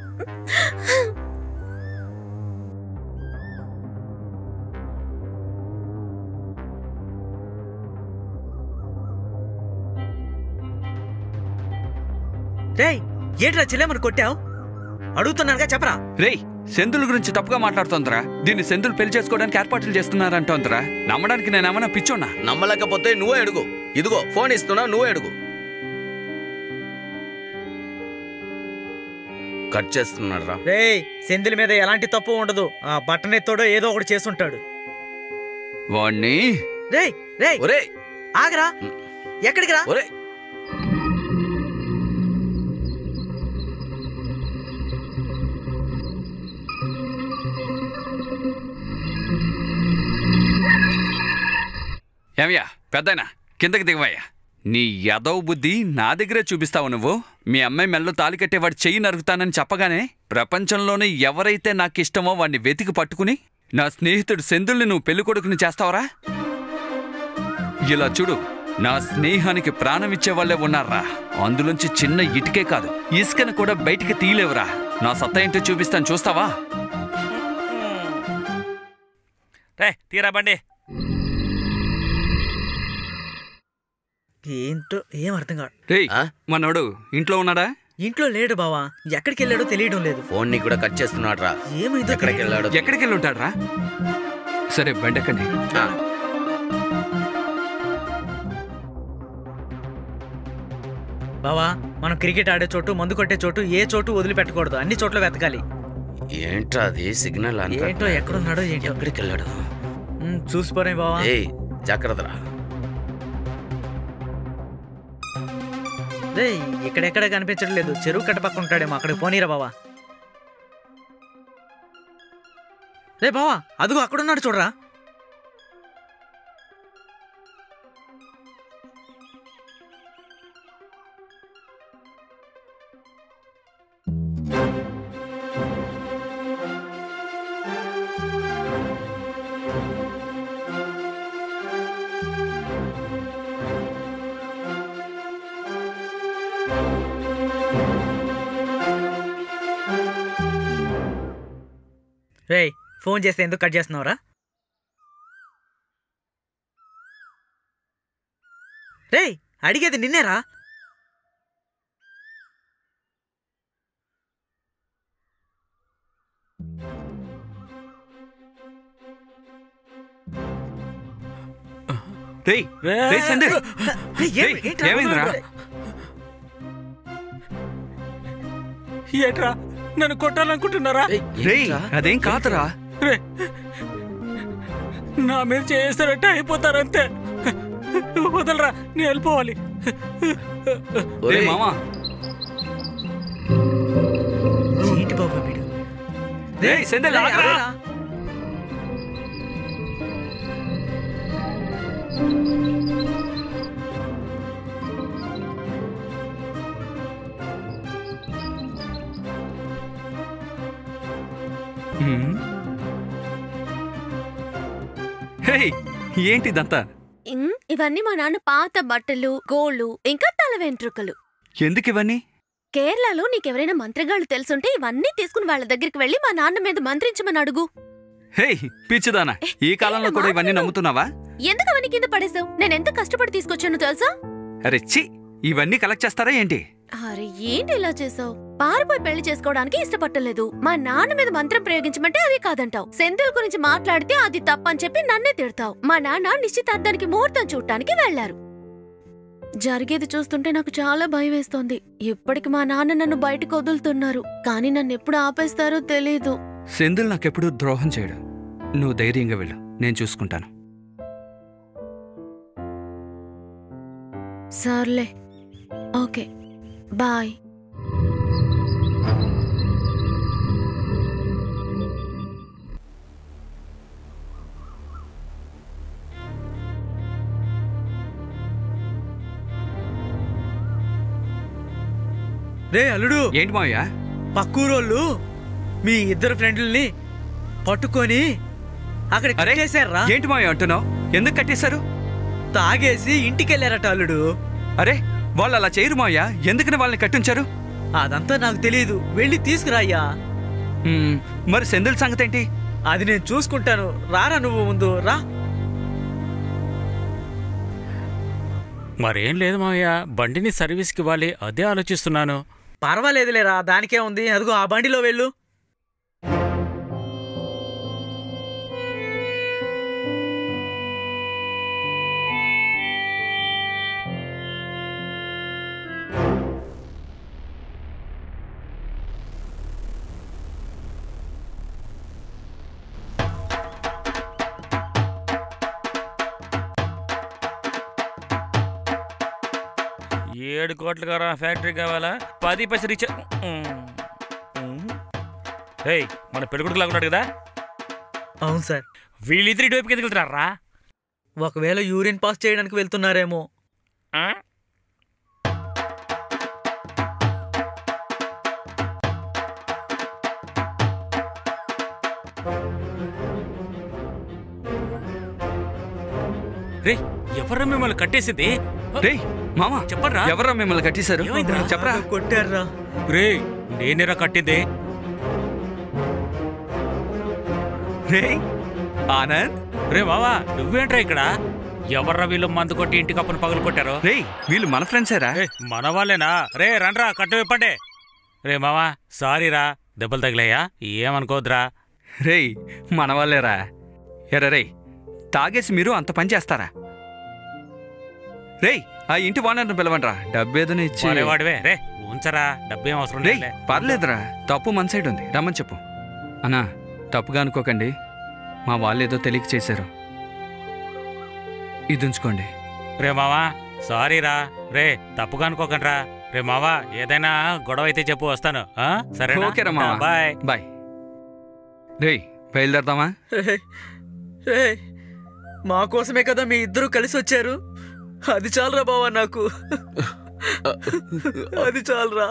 రేయ్ ఏంట్రా చెల్లెమని కొట్టావు అడుగుతున్నానుగా చెప్పరా రేయ్ సెందుల గురించి తప్పుగా మాట్లాడుతోందిరా దీన్ని సెందులు పెళ్లి చేసుకోవడానికి ఏర్పాట్లు చేస్తున్నారంటోందిరా నమ్మడానికి నేనేమన్నా పిచ్చోన్నా నమ్మలేకపోతే నువ్వే అడుగు ఇదిగో ఫోన్ ఇస్తున్నా నువ్వే అడుగు కట్ చేస్తున్నాడు రా రేయ్ సెంధిల్ మీద ఎలాంటి తప్పు ఉండదు ఆ బట్టన్ ఎత్తోడో ఏదో ఒకటి చేసుంటాడు వాణ్ణి రేయ్ రేయ్ ఒరే ఆగరా ఎక్కడికి రా ఒరే ఏమయ్యా పెద్దయినా కిందకి దిగవయ్యా నీ యదవ బుద్ధి నా దగ్గరే చూపిస్తావు నువ్వు మీ అమ్మాయి మెల్లో తాలి కట్టేవాడు చెయ్యి నరుకుతానని చెప్పగానే ప్రపంచంలోనే ఎవరైతే నాకు ఇష్టమో వాడిని వెతికి పట్టుకుని నా స్నేహితుడు సెందుల్ని నువ్వు పెళ్లి కొడుకుని చేస్తావరా ఇలా చూడు నా స్నేహానికి ప్రాణం ఇచ్చేవాళ్లే ఉన్నారా అందులోంచి చిన్న ఇటుకే కాదు ఇసుకను కూడా బయటికి తీయలేవురా నా సత్తా ఏంటో చూపిస్తాను చూస్తావా రే తీరా బండి ఏంటో ఏం అర్థం కాదు రేయ్ ఆ? మనోడు ఇంట్లో ఉన్నాడా ఇంట్లో లేడు బావా ఎక్కడికి వెళ్ళాడో తెలియడం లేదు ఫోన్ ని కూడా కట్ చేస్తున్నాడు రా ఏమైందో ఎక్కడికి తెలియదు. వెళ్ళాడు ఎక్కడికి వెళ్ళి ఉంటాడ్రా సరే బండెక్కండి ఆ, బావా మనం క్రికెట్ ఆడే చోటు మందు కొట్టే చోటు ఏ చోటు వదిలిపెట్టకూడదు అన్ని చోట్ల వెతకాలి ఏంట్రా అది సిగ్నల్ అంట ఏంటో ఎక్కడున్నాడో ఏంటో ఎక్కడికి వెళ్ళాడు ఉమ్, చూసిపోరే బావా ఏయ్ జాగ్రత్త రా రే ఇక్కడెక్కడ కనిపించడం లేదు చెరువు కట్ట పక్కన ఉంటాడేమో అక్కడికి పోనీరా బావా రే బావా అదిగో అక్కడున్నాడు చూడరా రేయ్ ఫోన్ చేస్తే ఎందుకు కట్ చేస్తున్నావురా రేయ్ అడిగేది నిన్నేరా రేయ్ రేయ్ సందీప్ రేయ్, ఏం- రేయ్, ఏంట్రా? ఏమైందిరా ఏట్రా నన్ను కొట్టాలనుకుంటున్నారా రేయ్ అదేం కాదురా రే నా మీద చేస్తారంటే అయిపోతారంతే వదలరా నేను వెళ్ళిపోవాలి రే ఒరేయ్, మామా ఏంటి బాబు వీడు రేయ్ సెందల్ రేయ్, ఆగరా ఆగరా. హ్మ్. హే ఏంటిదంతా ఇం, ఇవన్నీ మా నాన్న పాత బట్టలు గోళ్ళు ఇంకా తల వెంట్రుకలు ఎందుకు ఇవన్నీ కేరళలో నీకెవరైనా మంత్రిగాళ్ళు తెలుసుంటే ఇవన్నీ తీసుకుని వాళ్ళ దగ్గరికి వెళ్ళి మా నాన్న మీద మంత్రించమని అడుగు హే పిచ్చిదానా ఈ కాలంలో కూడా ఇవన్నీ నమ్ముతున్నావా ఎందుకు అవన్నీ కింద పడేసావు నేను ఎంత కష్టపడి తీసుకొచ్చానో తెలుసా అరే చి ఇవన్నీ కలెక్ట్ చేస్తారా ఏంటి అరే ఏంటి ఇలా చేసావు పారిపోయి పెళ్లి చేసుకోవడానికి ఇష్టపట్టలేదు మా నాన్న మీద మంత్రం ప్రయోగించమంటే అది కాదంటావు సెంధిల్ గురించి మాట్లాడితే అది తప్పని చెప్పి నన్నే తిడతావు మా నాన్న నిశ్చితార్థానికి ముహూర్తం చూడటానికి వెళ్లారు జరిగేది చూస్తుంటే నాకు చాలా భయం వేస్తోంది ఇప్పటికి మా నాన్న నన్ను బయటకు వదులుతున్నారు కానీ నన్ను ఎప్పుడు ఆపేస్తారో తెలీదు సెందుల్ నాకెప్పుడు ద్రోహం చేయడు నువ్వు ధైర్యంగా వెళ్ళు నేను చూసుకుంటాను సర్లే ఓకే బాయ్ రే అల్లుడు ఏంటి మావయ్య పక్కూరోళ్ళు మీ ఇద్దరు ఫ్రెండ్లని పట్టుకొని అక్కడ అరే కట్టేశారా ఏంటి మావయ్య అంటున్నావు ఎందుకు కట్టేశారు తాగేసి ఇంటికెళ్ళారట అల్లుడు అరే వాళ్ళు అలా చేయరు మావయ్య ఎందుకని వాళ్ళని కట్టించారు అదంతా నాకు తెలియదు వెళ్ళి తీసుకురాయ్యా మ్మ్, మరి సెందుల్ సంగతి ఏంటి అది నేను చూసుకుంటాను రారా నువ్వు ముందు రా మరేం లేదు మావయ్య బండిని సర్వీస్కి ఇవ్వాలి అదే ఆలోచిస్తున్నాను పర్వాలేదులేరా దానికే ఉంది అదిగో ఆ బండిలో వెళ్ళు ఏడు కోట్ల గారా ఫ్యాక్టరీ కావాలా పది పైసలు రీచ్ హే మన పెళ్ళికొడుకు లాగా ఉన్నాడు కదా అవును సార్ వీళ్ళిద్దరు ఇటువైపు కిందకి వెళ్తున్నారా ఒకవేళ యూరిన్ పాస్ చేయడానికి వెళ్తున్నారేమో ఆ? రే ఎవర్రా మిమ్మల్ని కట్టేసింది రేయ్ మామా చెప్పరా ఎవరా మిమ్మల్ని కట్టేశారు ఏమైందిరా? చెప్పరా బాగా కొట్టారా రే నేనేరా కట్టింది రేయ్ ఆనంద్ రే బావా నువ్వేంట్రా ఇక్కడ ఎవర్రా వీళ్ళు మందు కొట్టి ఇంటి కప్పును పగలు కొట్టారు రేయ్ వీళ్ళు మన ఫ్రెండ్సేరా రే మన వాళ్ళేనా రే రండ్రా కట్టు విప్పండి రే మావా సారీరా దెబ్బలు తగిలాయా ఏమనుకోద్రా రేయ్ మన వాళ్ళేరా ఎరా రేయ్ తాగేసి మీరు అంత పని చేస్తారా రేయ్ ఆ ఇంటి వానర్ని పిలవండ్రా డబ్బేదని ఇచ్చి వాడేవాడివే రే ఉంచరా డబ్బేం అవసరం రేయ్ లేదులే. పర్లేదురా తప్పు మన సైడ్ ఉంది రమ్మని చెప్పు అన్నా తప్పుగా అనుకోకండి మా వాళ్ళేదో తెలియక చేశారు ఇది ఉంచుకోండి రే మావా సారీరా రే తప్పుగా అనుకోకండ్రా రే మావా ఏదైనా గొడవ అయితే చెప్పు వస్తాను ఆ? సరేనా ఓకేరా మావా. బాయ్ బాయ్ రేయ్ బయలుదేరదామా ఏయ్, ఏయ్, మా కోసమే కదా మీ ఇద్దరు కలిసి వచ్చారు అది చాలరా బావా నాకు అది చాలరా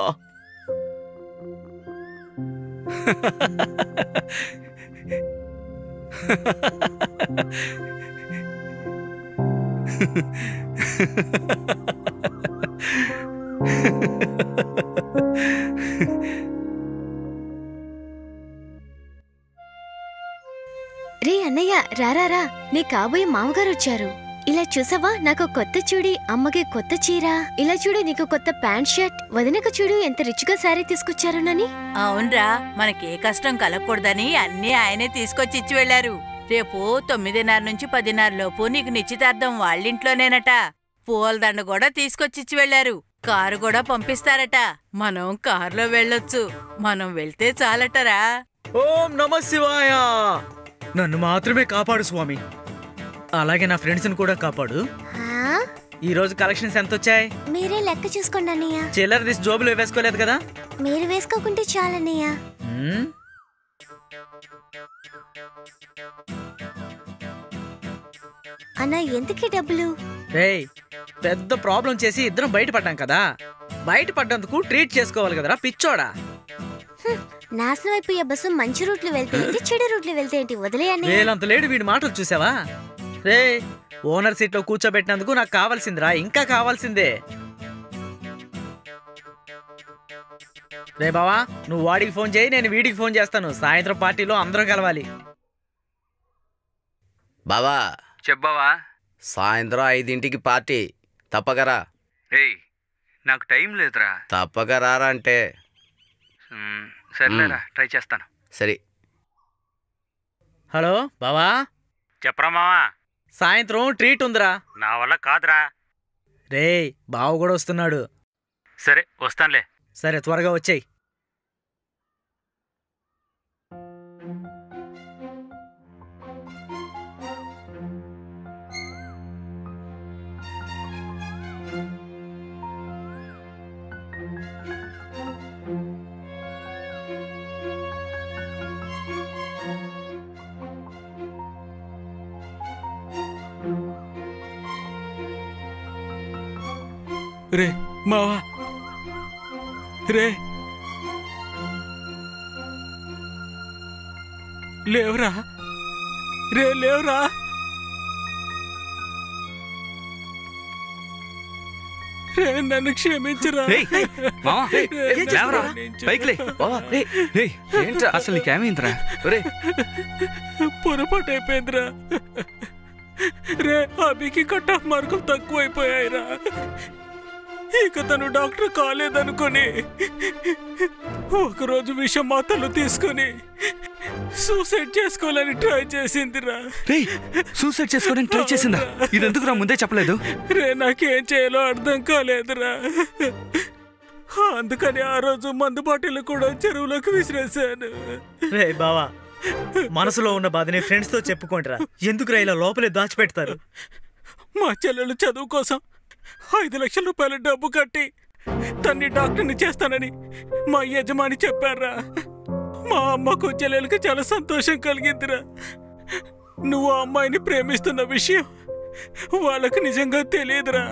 రే అన్నయ్య రారారా నీ కాబోయే మామగారు వచ్చారు ఇలా చూసావా నాకు కొత్త చూడి అమ్మకి కొత్త చీర ఇలా చూడు నీకు కొత్త ప్యాంట్ షర్ట్ వదినకు చూడు ఎంత రిచ్గా శారీ తీసుకొచ్చారునని అవునరా మనకే కష్టం కలగకూడదని అన్నీ ఆయనే తీసుకొచ్చి ఇచ్చి వెళ్లారు రేపు తొమ్మిదిన్నర నుంచి పదిన్నర లోపు నీకు నిశ్చితార్థం వాళ్ళింట్లోనేనట పూలదండ కూడా తీసుకొచ్చిచ్చి వెళ్లారు కారు కూడా పంపిస్తారట మనం కారులో వెళ్ళొచ్చు మనం వెళ్తే చాలటరా ఓం నమ శివాయ నన్ను మాత్రమే కాపాడు స్వామి అలాగే నా ఫ్రెండ్స్ని కూడా కాపాడు ఆ? ఈ రోజు కలెక్షన్స్ ఎంత వచ్చాయి మీరే లెక్క చూసుకోండి అన్నయ్య చిల్లర తీసి జోబులో వేసుకోలేదు కదా మీరు వేసుకోకుంటే చాలన్నయ్య మ్మ్. అన్న ఎందుకే డబ్బులు రేయ్ పెద్ద ప్రాబ్లం చేసి ఇద్దరం బయటపడ్డాం కదా బయటపడ్డందుకు ట్రీట్ చేసుకోవాలి కదరా పిచ్చోడా నాశనం అయిపోయే బస్సు మంచి రూట్లు వెళ్తే ఏంటి చెడు రూట్లు వెళ్తే ఏంటి వదిలేయని వేలంత లేడు వీడి మాటలు చూసావా రే ఓనర్ సీట్ లో కూర్చోబెట్టినందుకు నాకు కావాల్సిందిరా ఇంకా కావాల్సిందే రే బావా నువ్వు వాడికి ఫోన్ చేయి నేను వీడికి ఫోన్ చేస్తాను సాయంత్రం పార్టీలో అందరం కలవాలి బావా చెప్పావా సాయంత్రం ఐదింటికి పార్టీ తప్పకరా ఏయ్ నాకు టైం లేదురా తప్పక రారా అంటే మ్, సర్లేరా ట్రై చేస్తాను సరే హలో బావా చెప్పరా మావా సాయంత్రం ట్రీట్ ఉందిరా నా వల్ల కాదురా రే బావ కూడా వస్తున్నాడు సరే వస్తానులే సరే త్వరగా వచ్చేయ్ రే మావా రే లేవురా రే లేవురా రే నన్ను క్షమించరా రేయ్, మావా, రే, ఏం చేస్తున్నావురా? నేను పైకి లే. బావా రే రేయ్, ఏంట్రా అసలు నీకేమైందిరా రే పొరపాటు అయిపోయిందిరా రే అభికి కట్ ఆఫ్ మార్కులు తక్కువైపోయాయిరా ఇక తను డాక్టర్ కాలేదనుకొని ఒకరోజు విషం మాతలు తీసుకొని సూసైడ్ చేసుకోవాలని ట్రై చేసిందిరా రేయ్ సూసైడ్ చేసుకోవడానికి ట్రై చేసిందా ఇది ఎందుకురా ముందే చెప్పలేదు రే నాకేం చేయాలో అర్థం కాలేదురా అందుకని ఆ రోజు మందు బాటిల్ కూడా చెరువులోకి విసిరేశాను రే బావా మనసులో ఉన్న బాధని ఫ్రెండ్స్ తో చెప్పుకోండిరా ఎందుకురా ఇలా లోపలే దాచిపెడతారు మా చెల్లెలు చదువు కోసం ఐదు లక్షల రూపాయల డబ్బు కట్టి తన్ని డాక్టర్ని చేస్తానని మా యజమాని చెప్పారా మా అమ్మకు చెల్లెలకి చాలా సంతోషం కలిగిందిరా నువ్వు ఆ అమ్మాయిని ప్రేమిస్తున్న విషయం వాళ్ళకి నిజంగా తెలియదురా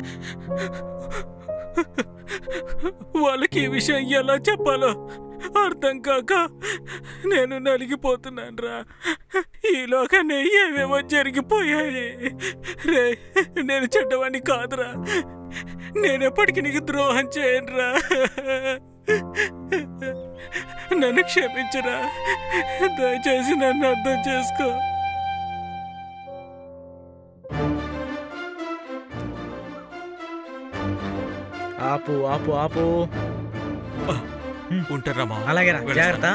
వాళ్ళకి ఈ విషయం ఎలా చెప్పాలో అర్థం కాక నేను నలిగిపోతున్నాను రా ఈలోగానే ఏమేమో జరిగిపోయాయి రే నేను చెడ్డవాణ్ణి కాదురా నేనెప్పటికీ నీకు ద్రోహం చేయనురా నన్ను క్షమించురా దయచేసి నన్ను అర్థం చేసుకో ఆపు ఆపు ఆపు ఉంటారా మా అలాగేరా జాగ్రత్త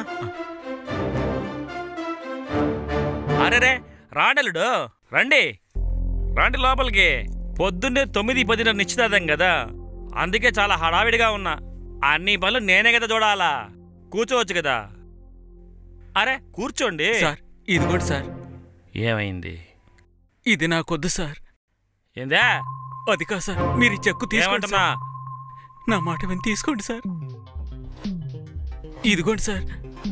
అరే రే రాండలుడు రండి రండి లోపలికి పొద్దున్నే తొమ్మిది పదిన్నర నిశ్చితార్థం కదా అందుకే చాలా హడావిడిగా ఉన్నా అన్ని పనులు నేనే కదా చూడాలా కూర్చోవచ్చు కదా అరే కూర్చోండి సార్ ఇదిగోండి సార్ ఏమైంది ఇది నాకొద్దు సార్ ఏందా అది కాదు సార్ మీరు ఈ చెక్కు తీసుకోండి ఏమంటున్నా సార్. నా మాట విని తీసుకోండి సార్ ఇదిగోండి సార్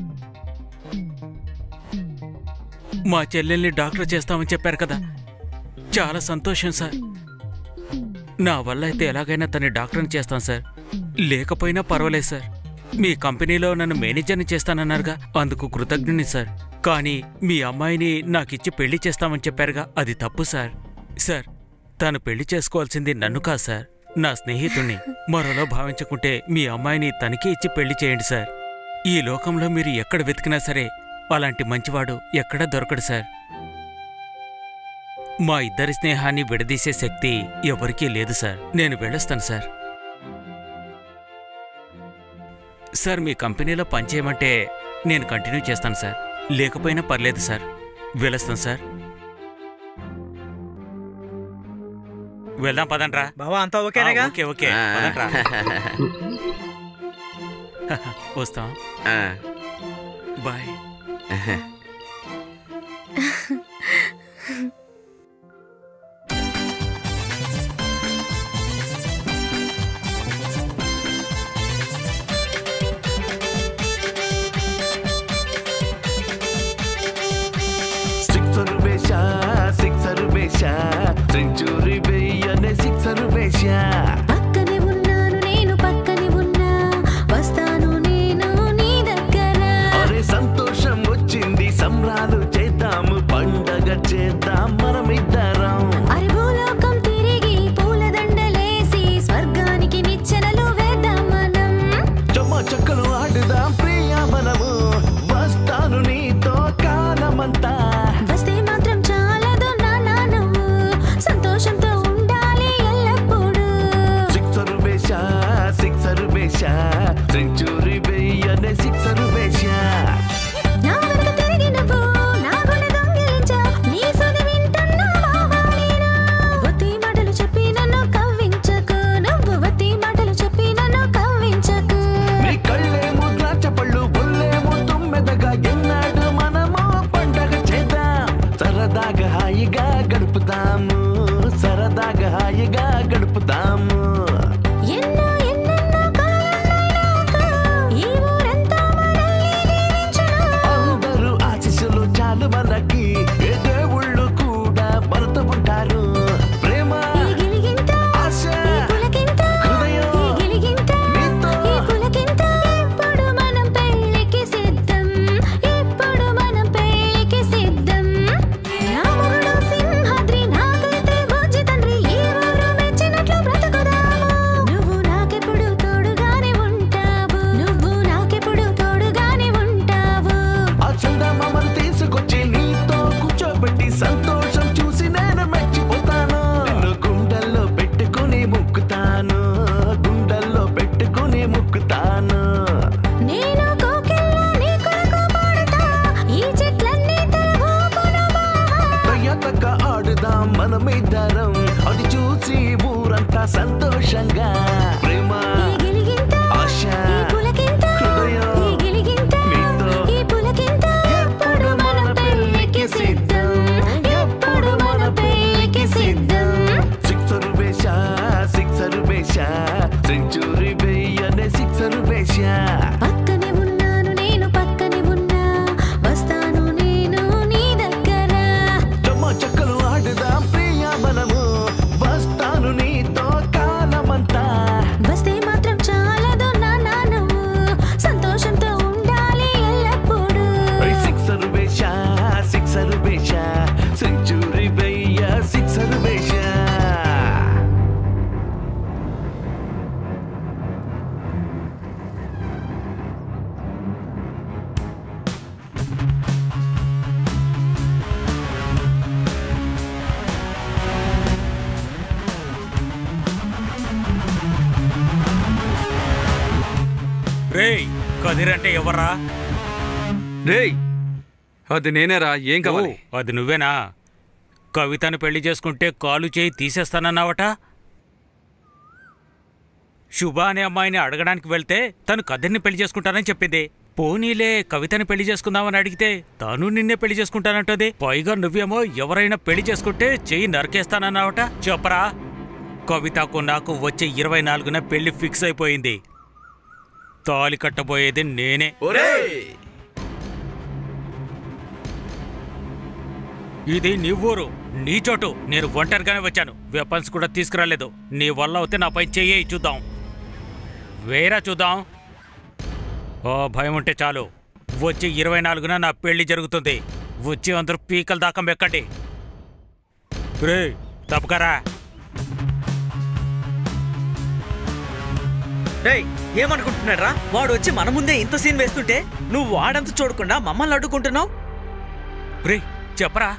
మా చెల్లెల్ని డాక్టర్ చేస్తామని చెప్పారు కదా చాలా సంతోషం సార్ నా వల్ల అయితే ఎలాగైనా తన డాక్టర్ని చేస్తాను సార్ లేకపోయినా పర్వాలేదు సార్ మీ కంపెనీలో నన్ను మేనేజర్ని చేస్తానన్నారుగా అందుకు కృతజ్ఞుని సార్ కానీ మీ అమ్మాయిని నాకిచ్చి పెళ్లి చేస్తామని చెప్పారుగా అది తప్పు సార్ సార్ తను పెళ్లి చేసుకోవాల్సింది నన్ను కాదు సార్ నా స్నేహితుణ్ణి మరోలో భావించుకుంటే మీ అమ్మాయిని తనకే ఇచ్చి పెళ్లి చేయండి సార్ ఈ లోకంలో మీరు ఎక్కడ వెతికినా సరే అలాంటి మంచివాడు ఎక్కడా దొరకడు సార్ మా ఇద్దరి స్నేహాన్ని విడదీసే శక్తి ఎవరికీ లేదు సార్ నేను వెళ్ళొస్తాను సార్ సార్ మీ కంపెనీలో పనిచేయమంటే నేను కంటిన్యూ చేస్తాను సార్ లేకపోయినా పర్లేదు సార్ వెళ్ళొస్తాను సార్ వెళ్దాం పదండ్రా బావా అంతా ఓకేనాగా ఆ, ఓకే ఓకే ఆ. పదండ్రా వస్తాం ఆ, బాయ్ సిక్సరు వేశా సిక్సరు వేశా వేశా పక్కనే ఉన్నాను నేను పక్కనే ఉన్నా వస్తాను నేను నీ దగ్గర అరే సంతోషం వచ్చింది సంబరాలు చేద్దాము పండగ చేద్దాం మనమిద్దరం అరే భూలోకం తిరిగి పూలదండలేసి స్వర్గానికి నిచ్చెనలు వేద్దాం మనం చెమ్మ చెక్కలు ఆడుదాం ప్రియా మనము వస్తాను నీతో కాలమంతా వస్తే మాత్రం చాలదు నాన్న నువ్వు సంతోషంతో ఉండాలి ఎల్లప్పుడూ సిక్సరు వేశా సిక్సరు వేశా సెంచురీ వెయ్యనే సిక్సరు వేశా నా వెనక తిరిగి నువ్వు నా గుండె దొంగిలించావు నీ సొది వింటున్నా బావాలేనా వత్తి మాటలు చెప్పి నన్ను కవ్వించకు నువ్వు వత్తి మాటలు చెప్పి నన్ను కవ్వించకు నీ కళ్ళేమో ద్రాక్ష పళ్ళు బుల్లేమో తుమ్మెదగా ఎన్నాడు మనము పండగ చేద్దాం సరదాగా హాయిగా గడుపుతాము సరదాగా హాయిగా గడుపుతాము ఎన్నో ఎన్నెన్నో కాలాలైనాక ఈ ఊరంతా మనల్ని దీవించును. అందరూ ఆశీస్సులు చాలు మనకి ఏ దేవుళ్ళు కూడా మనతో ఉంటారు ప్రేమ ఈ గిలిగింత, ఆశ ఈ పులకింత, హృదయం ఈ గిలిగింత, నీతో ఈ పులకింత. ఇప్పుడు మనం పెళ్ళికి సిద్ధం ఇప్పుడు మనం పెళ్ళికి సిద్ధం రాముడు సింహాద్రి నాకైతే బుజ్జి తండ్రి ఈ ఊరు మెచ్చినట్లు బ్రతుకుదాము నువ్వు నాకెప్పుడు తోడుగానే ఉంటావు నువ్వు నాకెప్పుడు తోడుగానే ఉంటావు ఆ చందమామను తీసుకొచ్చి నీతో కూర్చోబెట్టి సంతోషం చూసి నేను మెచ్చిపోతాను నిన్ను గుండెల్లో పెట్టుకుని ముక్కుతాను గుండెల్లో పెట్టుకుని ముక్కుతాను నేను కోకిల్లా నీ కొరకు పాడుతా ఈ చెట్లన్నీ తలగూపును బావా తగ్గ ఆడుదాం మనమిద్దరం అది చూసి ఊరంతా సంతోషంగా ప్రేమ ఈ గిలిగింత, ఆశ ఈ పులకింత, హృదయం ఈ గిలిగింత, నీతో ఈ పులకింత. ఎప్పుడు మన పెళ్ళికి సిద్ధం ఎప్పుడు మన పెళ్ళికి సిద్ధం సిక్సరు వేశా సిక్సరు వేశా సెంచురీ వెయ్యనే సిక్సరు వేశా పక్కనే ఉన్నాను నేను పక్కనే ఉన్నా వస్తాను నేను నీ దగ్గర చెమ్మ చెక్కలు ఆడుదాం ప్రియా మనము వస్తాను నీతో కాలమంతా వస్తే మాత్రం చాలదు నాన్న నువ్వు సంతోషంతో ఉండాలి ఎల్లప్పుడూ సిక్సరు వేశా సిక్సరు వేశా సెంచురీ వెయ్య సిక్సరు వేశా రేయ్ కదిర్ అంటే ఎవర్రా రేయ్ అది నేనేరా ఏం కావాలి ఓ, అది నువ్వేనా కవితను పెళ్లి చేసుకుంటే కాలు చేయి తీసేస్తానన్నావట శుభ అనే అమ్మాయిని అడగడానికి వెళ్తే తను కదిర్ని పెళ్లి చేసుకుంటానని చెప్పింది పోనీలే కవితని పెళ్లి చేసుకుందామని అడిగితే తను నిన్నే పెళ్లి చేసుకుంటానంటది పైగా నువ్వేమో ఎవరైనా పెళ్లి చేసుకుంటే చెయ్యి నరికేస్తానన్నావట చెప్పరా కవితకు నాకు వచ్చే ఇరవై నాలుగున పెళ్లి ఫిక్స్ అయిపోయింది తాలి కట్టబోయేది నేనే ఇది నీ ఊరు నీ చోటు నేను ఒంటరిగానే వచ్చాను వెపన్స్ కూడా తీసుకురాలేదు నీ వల్ల అవుతే నాపై చెయ్యి చూద్దాం వేరా చూద్దాం ఓ భయం ఉంటే చాలు వచ్చి ఇరవై నాలుగున నా పెళ్లి జరుగుతుంది వచ్చి అందరూ పీకల దాకా మెక్కండి రే తప్పకరా రేయ్ ఏమనుకుంటున్నాడ్రా వాడు వచ్చి మన ముందే ఇంత సీన్ వేస్తుంటే నువ్వు వాడంత చూడకుండా మమ్మల్ని అడ్డుకుంటున్నావు రే చెప్పరా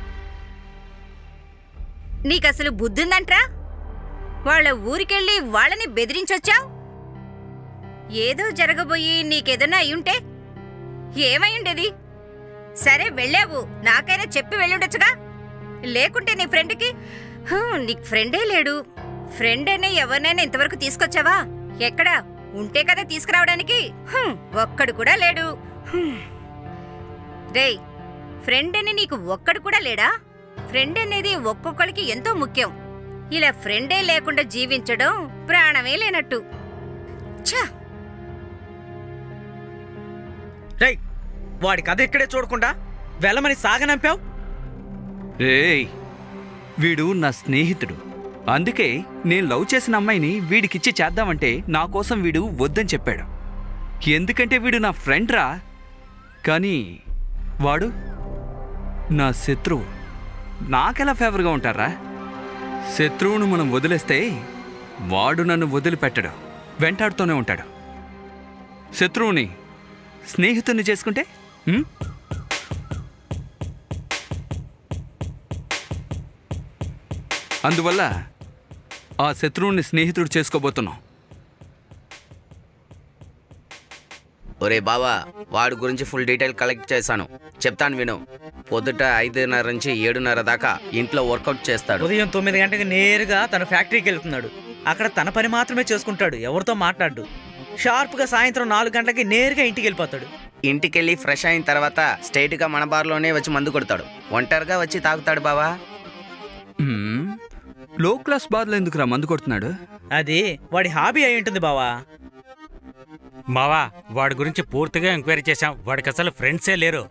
నీకసలు బుద్ధుందంట్రా వాళ్ళ ఊరికెళ్ళి వాళ్ళని బెదిరించొచ్చావు ఏదో జరగబోయి నీకేదన్నా అయ్యుంటే ఏమయ్యుండేది సరే వెళ్ళావు నాకైనా చెప్పి వెళ్ళుండొచ్చుగా లేకుంటే నీ ఫ్రెండ్కి "హూ, నీకు ఫ్రెండే లేడు ఫ్రెండ్ అనే ఎవరినైనా ఇంతవరకు తీసుకొచ్చావా ఎక్కడా ఉంటే కదా తీసుకురావడానికి "హూ, ఒక్కడు కూడా లేడు హ్మ్. రేయ్ ఫ్రెండ్ అని నీకు ఒక్కడు కూడా లేడా ఫ్రెండ్ అనేది ఒక్కొక్కరికి ఎంతో ముఖ్యం ఇలా ఫ్రెండే లేకుండా జీవించడం ప్రాణమే లేనట్టు ఛ రేయ్ వాడి కథ ఇక్కడే చూడకుండా వెళ్ళమని సాగనంపావు రేయ్ వీడు నా స్నేహితుడు అందుకే నేను లవ్ చేసిన అమ్మాయిని వీడికిచ్చి చేద్దామంటే నా కోసం వీడు వద్దని చెప్పాడు ఎందుకంటే వీడు నా ఫ్రెండ్ రా కానీ వాడు నా శత్రువు నాకెలా ఫేవర్గా ఉంటారా శత్రువును మనం వదిలేస్తే వాడు నన్ను వదిలిపెట్టడు వెంటాడుతూనే ఉంటాడు శత్రువుని స్నేహితుని చేసుకుంటే ఉం? అందువల్ల ఆ శత్రువుని స్నేహితుడు చేసుకోబోతున్నాం ఒరే బావా వాడి గురించి ఫుల్ డీటెయిల్ కలెక్ట్ చేశాను చెప్తాను విను పొద్దుట ఐదున్నర నుంచి ఏడున్నర దాకా ఇంట్లో వర్కౌట్ చేస్తాడు ఉదయం తొమ్మిది గంటలకు నేరుగా తన ఫ్యాక్టరీకి వెళ్తున్నాడు అక్కడ తన పని మాత్రమే చేసుకుంటాడు ఎవరితో మాట్లాడు షార్ప్గా సాయంత్రం నాలుగు గంటలకి నేరుగా ఇంటికి వెళ్ళిపోతాడు ఇంటికెళ్ళి ఫ్రెష్ అయిన తర్వాత స్ట్రైట్ గా మన బార్లోనే వచ్చి మందు కొడతాడు ఒంటరిగా వచ్చి తాగుతాడు బావా ఉం? లో క్లాస్ బాధలు ఎందుకురా మందు కొడుతున్నాడు అది వాడి హాబీ అయి ఉంటుంది బావా మావా వాడి గురించి పూర్తిగా ఎంక్వైరీ చేశాం వాడికి అసలు ఫ్రెండ్సే లేరు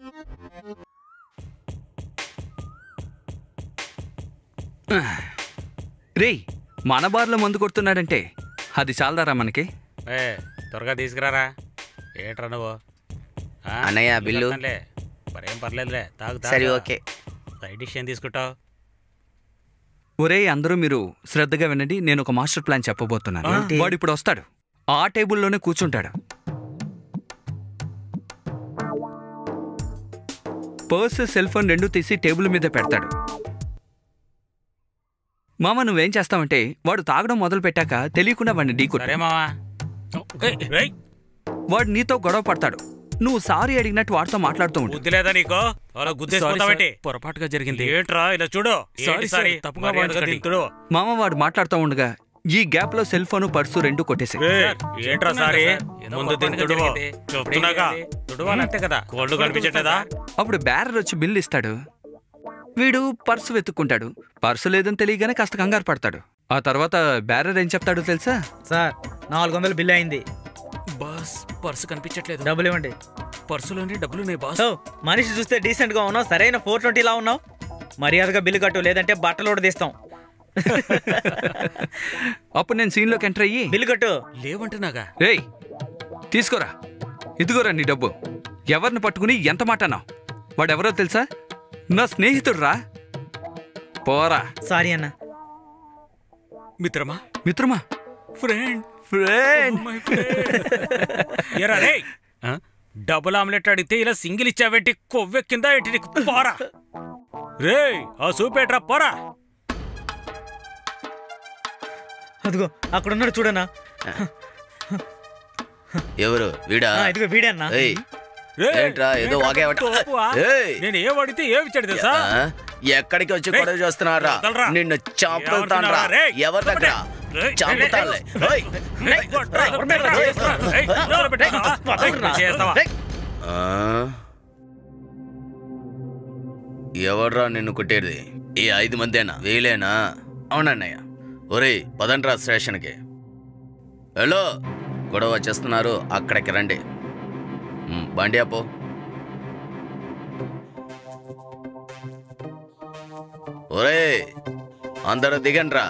రేయ్ మన బార్లో మందు కొడుతున్నాడంటే అది చాలదారా మనకి ఏ త్వరగా తీసుకురారా ఏట్రా నువ్వు ఆ, అన్నయ్య, బిల్లు. కడతానులే. మరేం పర్లేదులే తాగు తాగు. సరే ఓకే సైడ్ డిష్ ఏం తీసుకుంటావు ఒరేయ్ అందరూ మీరు శ్రద్ధగా వినండి నేను ఒక మాస్టర్ ప్లాన్ చెప్పబోతున్నాను ఏంటి? వాడు ఇప్పుడు వస్తాడు ఆ టేబుల్లోనే కూర్చుంటాడు పర్స్ సెల్ ఫోన్ రెండు తీసి టేబుల్ మీద పెడతాడు మామ నువ్వేం చేస్తావంటే వాడు తాగడం మొదలు పెట్టాక తెలియకుండా వాడిని ఢీకొట్టు సరే మావా ఏయ్, ఏయ్, వాడు నీతో గొడవ పడతాడు నువ్వు సారీ అడిగినట్టు వాడితో మాట్లాడుతూ ఉండు బుద్ధి లేదా నీకో అలా గుద్దేసుకుంటావేంటి పొరపాటుగా జరిగింది ఏంట్రా ఇలా చూడు సారీ, ఏంటి సారీ. తప్పుగా మర్యాదగా వాడుకోండి. తింటుడు. మామ వాడు మాట్లాడుతూ ఉండగా ఈ గ్యాప్ లో సెల్ ఫోన్ పర్సు రెండు కొట్టేసి ఏయ్, ఏంట్రా సారీ ముందు దీన్ని తుడువు చెప్తున్నాగా తుడవాలంటే కదా కోళ్ళు కనిపించట్లేదా అప్పుడు బ్యారర్ వచ్చి బిల్లు ఇస్తాడు వీడు పర్సు వెతుక్కుంటాడు పర్సు లేదని తెలియగానే కాస్త కంగారు పడతాడు ఆ తర్వాత బ్యారర్ ఏం చెప్తాడో తెలుసా సార్ నాలుగు వందలు బిల్ అయింది బాస్ పర్సు కనిపించట్లేదు డబ్బులు ఇవ్వండి పర్సులోని డబ్బులు నే బాస్ ఓ, మనిషి చూస్తే డీసెంట్ గా ఉన్నావు సరైన ఫోర్ ట్వంటీలా ఉన్నావు మర్యాదగా బిల్లు కట్టు లేదంటే బట్టలు కూడా తీస్తాం అప్పుడు నేను సీన్లోకి ఎంటర్ అయ్యి బిల్లు కట్టు లేవంటున్నాగా రేయ్ తీసుకోరా ఇదిగోరా నీ డబ్బు ఎవరిని పట్టుకుని ఎంత మాట అన్నావు వాడెవరో తెలుసా నా స్నేహితుడు రా పోరా సారీ అన్న మిత్రమా మిత్రమా ఫ్రెండ్ ఫ్రెండ్ మై ఎరా రే డబుల్ ఆమ్లెట్ అడిగితే ఇలా సింగిల్ ఇచ్చావేంటి కొవ్వెక్కిందా ఏంటి నీకు పోరా రే ఆ సూపేట్రా పోరా అదిగో అక్కడ ఉన్నాడు చూడన్నా ఎవరు వీడా ఆ, ఇదిగో వీడే అన్నా ఏయ్, రేయ్, ఏంట్రా ఏదో ఏంట్రా వాగేవట తోపువా? ఏయ్. నేను ఏం అడిగితే ఏమి ఇచ్చాడు తెలుసా ఆ? ఎక్కడికి వచ్చి రేయ్, గొడవ చేస్తున్నారా వదలరా. నిన్ను చంపుతాను రా ఏమనుకున్నావా? రేయ్, ఎవరి దగ్గర రేయ్, చంపుతానులే రేయ్, ఏయ్. రేయ్, కొట్రా, కొట్రా, చేస్తావా? రేయ్, లోపల పెట్టేస్తావా? రేయ్, చేస్తావా? ఆ? ఎవర్రా నిన్ను కుట్టేది ఈ ఐదు మందేనా వీలేనా అవునన్నయ్య ఒరేయ్ పదండ్రా స్టేషన్కి హలో గొడవ చేస్తున్నారు అక్కడికి రండి ఉమ్, బండి అపో ఒరేయ్ అందరూ దిగండ్రా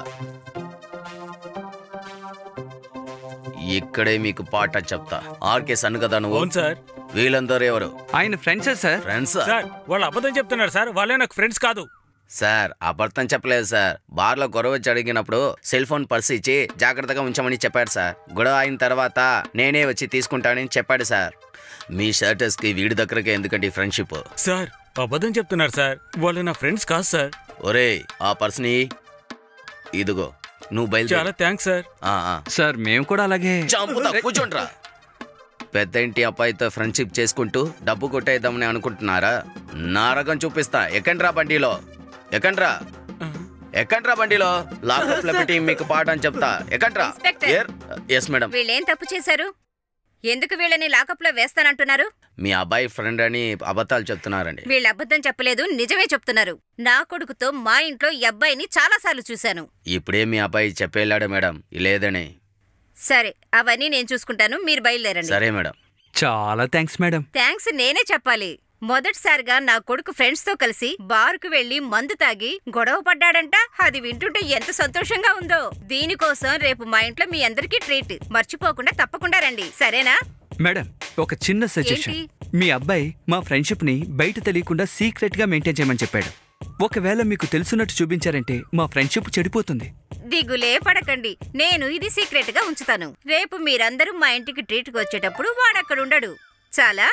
ఇక్కడే మీకు పాట చెప్తా ఆర్కే సన్ కదా నువ్వు అవును సార్ వీళ్ళందరూ ఎవరు ఆయన ఫ్రెండ్సే సార్ ఫ్రెండ్స్ సార్ వాళ్ళు అబద్ధం చెప్తున్నారు సార్ వాళ్ళే నాకు ఫ్రెండ్స్ కాదు సార్ అబద్ధం చెప్పలేదు సార్ బార్లో గొడవ వచ్చి అడిగినప్పుడు సెల్ ఫోన్ పర్స్ ఇచ్చి జాగ్రత్తగా ఉంచమని చెప్పాడు సార్ గొడవ అయిన తర్వాత నేనే వచ్చి తీసుకుంటానని చెప్పాడు సార్ మీ షర్టర్స్కి వీడి దగ్గరకి ఎందుకంటే ఫ్రెండ్షిప్ సార్ అబద్ధం చెప్తున్నారు సార్ వాళ్ళు నా ఫ్రెండ్స్ కాదు సార్ ఒరేయ్ ఆ పర్స్ని ఇదిగో నువ్వు చాలా బయలుదేరు థ్యాంక్స్ సార్ ఆ, ఆ. సార్ మేము కూడా అలాగే చంపుతా కూర్చోండ్రా పెద్ద ఇంటి అబ్బాయితో ఫ్రెండ్షిప్ చేసుకుంటూ డబ్బు కొట్టేద్దామని అనుకుంటున్నారా నా రకం చూపిస్తా ఎక్కండ్రా బండిలో ఎక్కండ్రా ఎక్కండ్రా బండిలో లాకప్ లో పెట్టి మీకు పాఠం చెప్తా ఎక్కండ్రా ఇన్స్పెక్టర్. ఎస్ మేడం వీళ్ళేం తప్పు చేశారు ఎందుకు వీళ్ళని లాకప్లో వేస్తానంటున్నారు మీ అబ్బాయి ఫ్రెండ్ అని అబద్ధాలు చెప్తున్నారండి వీళ్ళు అబద్ధం చెప్పలేదు నిజమే చెప్తున్నారు నా కొడుకుతో మా ఇంట్లో ఈ అబ్బాయిని చాలాసార్లు చూశాను ఇప్పుడే మీ అబ్బాయి చెప్పేళ్ళాడు మేడం లేదని సరే అవన్నీ నేను చూసుకుంటాను మీరు బయలుదేరండి సరే మేడం చాలా థ్యాంక్స్ మేడం థ్యాంక్స్ నేనే చెప్పాలి మొదటిసారిగా నా కొడుకు ఫ్రెండ్స్ తో కలిసి బారుకు వెళ్లి మందు తాగి గొడవ పడ్డాడంట అది వింటుంటే ఎంత సంతోషంగా ఉందో దీనికోసం రేపు మా ఇంట్లో మీ అందరికీ ట్రీట్ మర్చిపోకుండా తప్పకుండా రండి సరేనా మేడం ఒక చిన్న సజెషన్ మీ అబ్బాయి మా ఫ్రెండ్షిప్ ని బయట తెలియకుండా సీక్రెట్ గా మెయింటైన్ చేయమని చెప్పాడు ఒకవేళ మీకు తెలుసున్నట్టు చూపించారంటే మా ఫ్రెండ్షిప్ చెడిపోతుంది దిగులే పడకండి నేను ఇది సీక్రెట్ గా ఉంచుతాను రేపు మీరందరూ మా ఇంటికి ట్రీట్కి వచ్చేటప్పుడు వాడక్కడ ఉండడు చాలా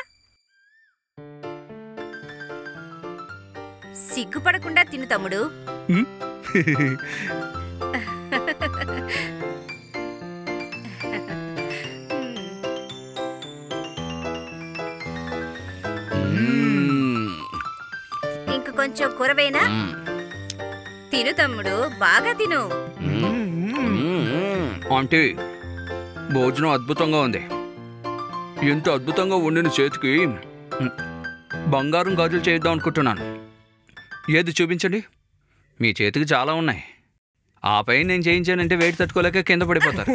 సిగ్గుపడకుండా తిను తమ్ముడు హ్మ్? ఇంక కొంచెం కూరవేనా తిను తమ్ముడు బాగా తిను ఆంటీ భోజనం అద్భుతంగా ఉంది ఎంత అద్భుతంగా వండిన చేతికి మ్, బంగారం గాజులు చేద్దాం అనుకుంటున్నాను ఏది చూపించండి మీ చేతికి చాలా ఉన్నాయి ఆ పైన నేను చేయించానంటే వేడి తట్టుకోలేక కింద పడిపోతారు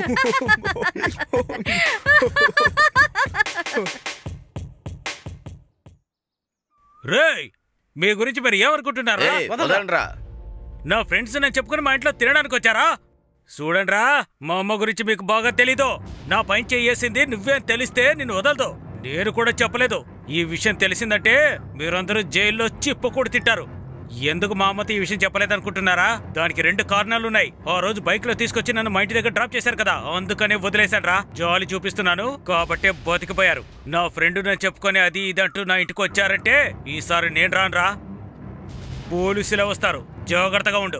రేయ్ మీ గురించి మరి ఏమనుకుంటున్నారా ఏయ్, వదలండ్రా. నా ఫ్రెండ్స్ నేను చెప్పుకుని మా ఇంట్లో తినడానికి వచ్చారా చూడండిరా మా అమ్మ గురించి మీకు బాగా తెలీదు నా పైన చేయేసింది నువ్వే తెలిస్తే నిన్ను వదలదు నేను కూడా చెప్పలేదు ఈ విషయం తెలిసిందంటే మీరందరూ జైల్లో చిప్పకూడి తింటారు ఎందుకు మా అమ్మతో ఈ విషయం చెప్పలేదనుకుంటున్నారా దానికి రెండు కారణాలున్నాయి ఆ రోజు బైక్ లో తీసుకొచ్చి నన్ను మా ఇంటి దగ్గర డ్రాప్ చేశారు కదా అందుకనే వదిలేశాడ్రా జాలి చూపిస్తున్నాను కాబట్టే బతికిపోయారు నా ఫ్రెండ్ నేను చెప్పుకొని అది ఇది అంటూ నా ఇంటికి వచ్చారంటే ఈసారి నేను రానురా పోలీసులే వస్తారు జాగ్రత్తగా ఉండు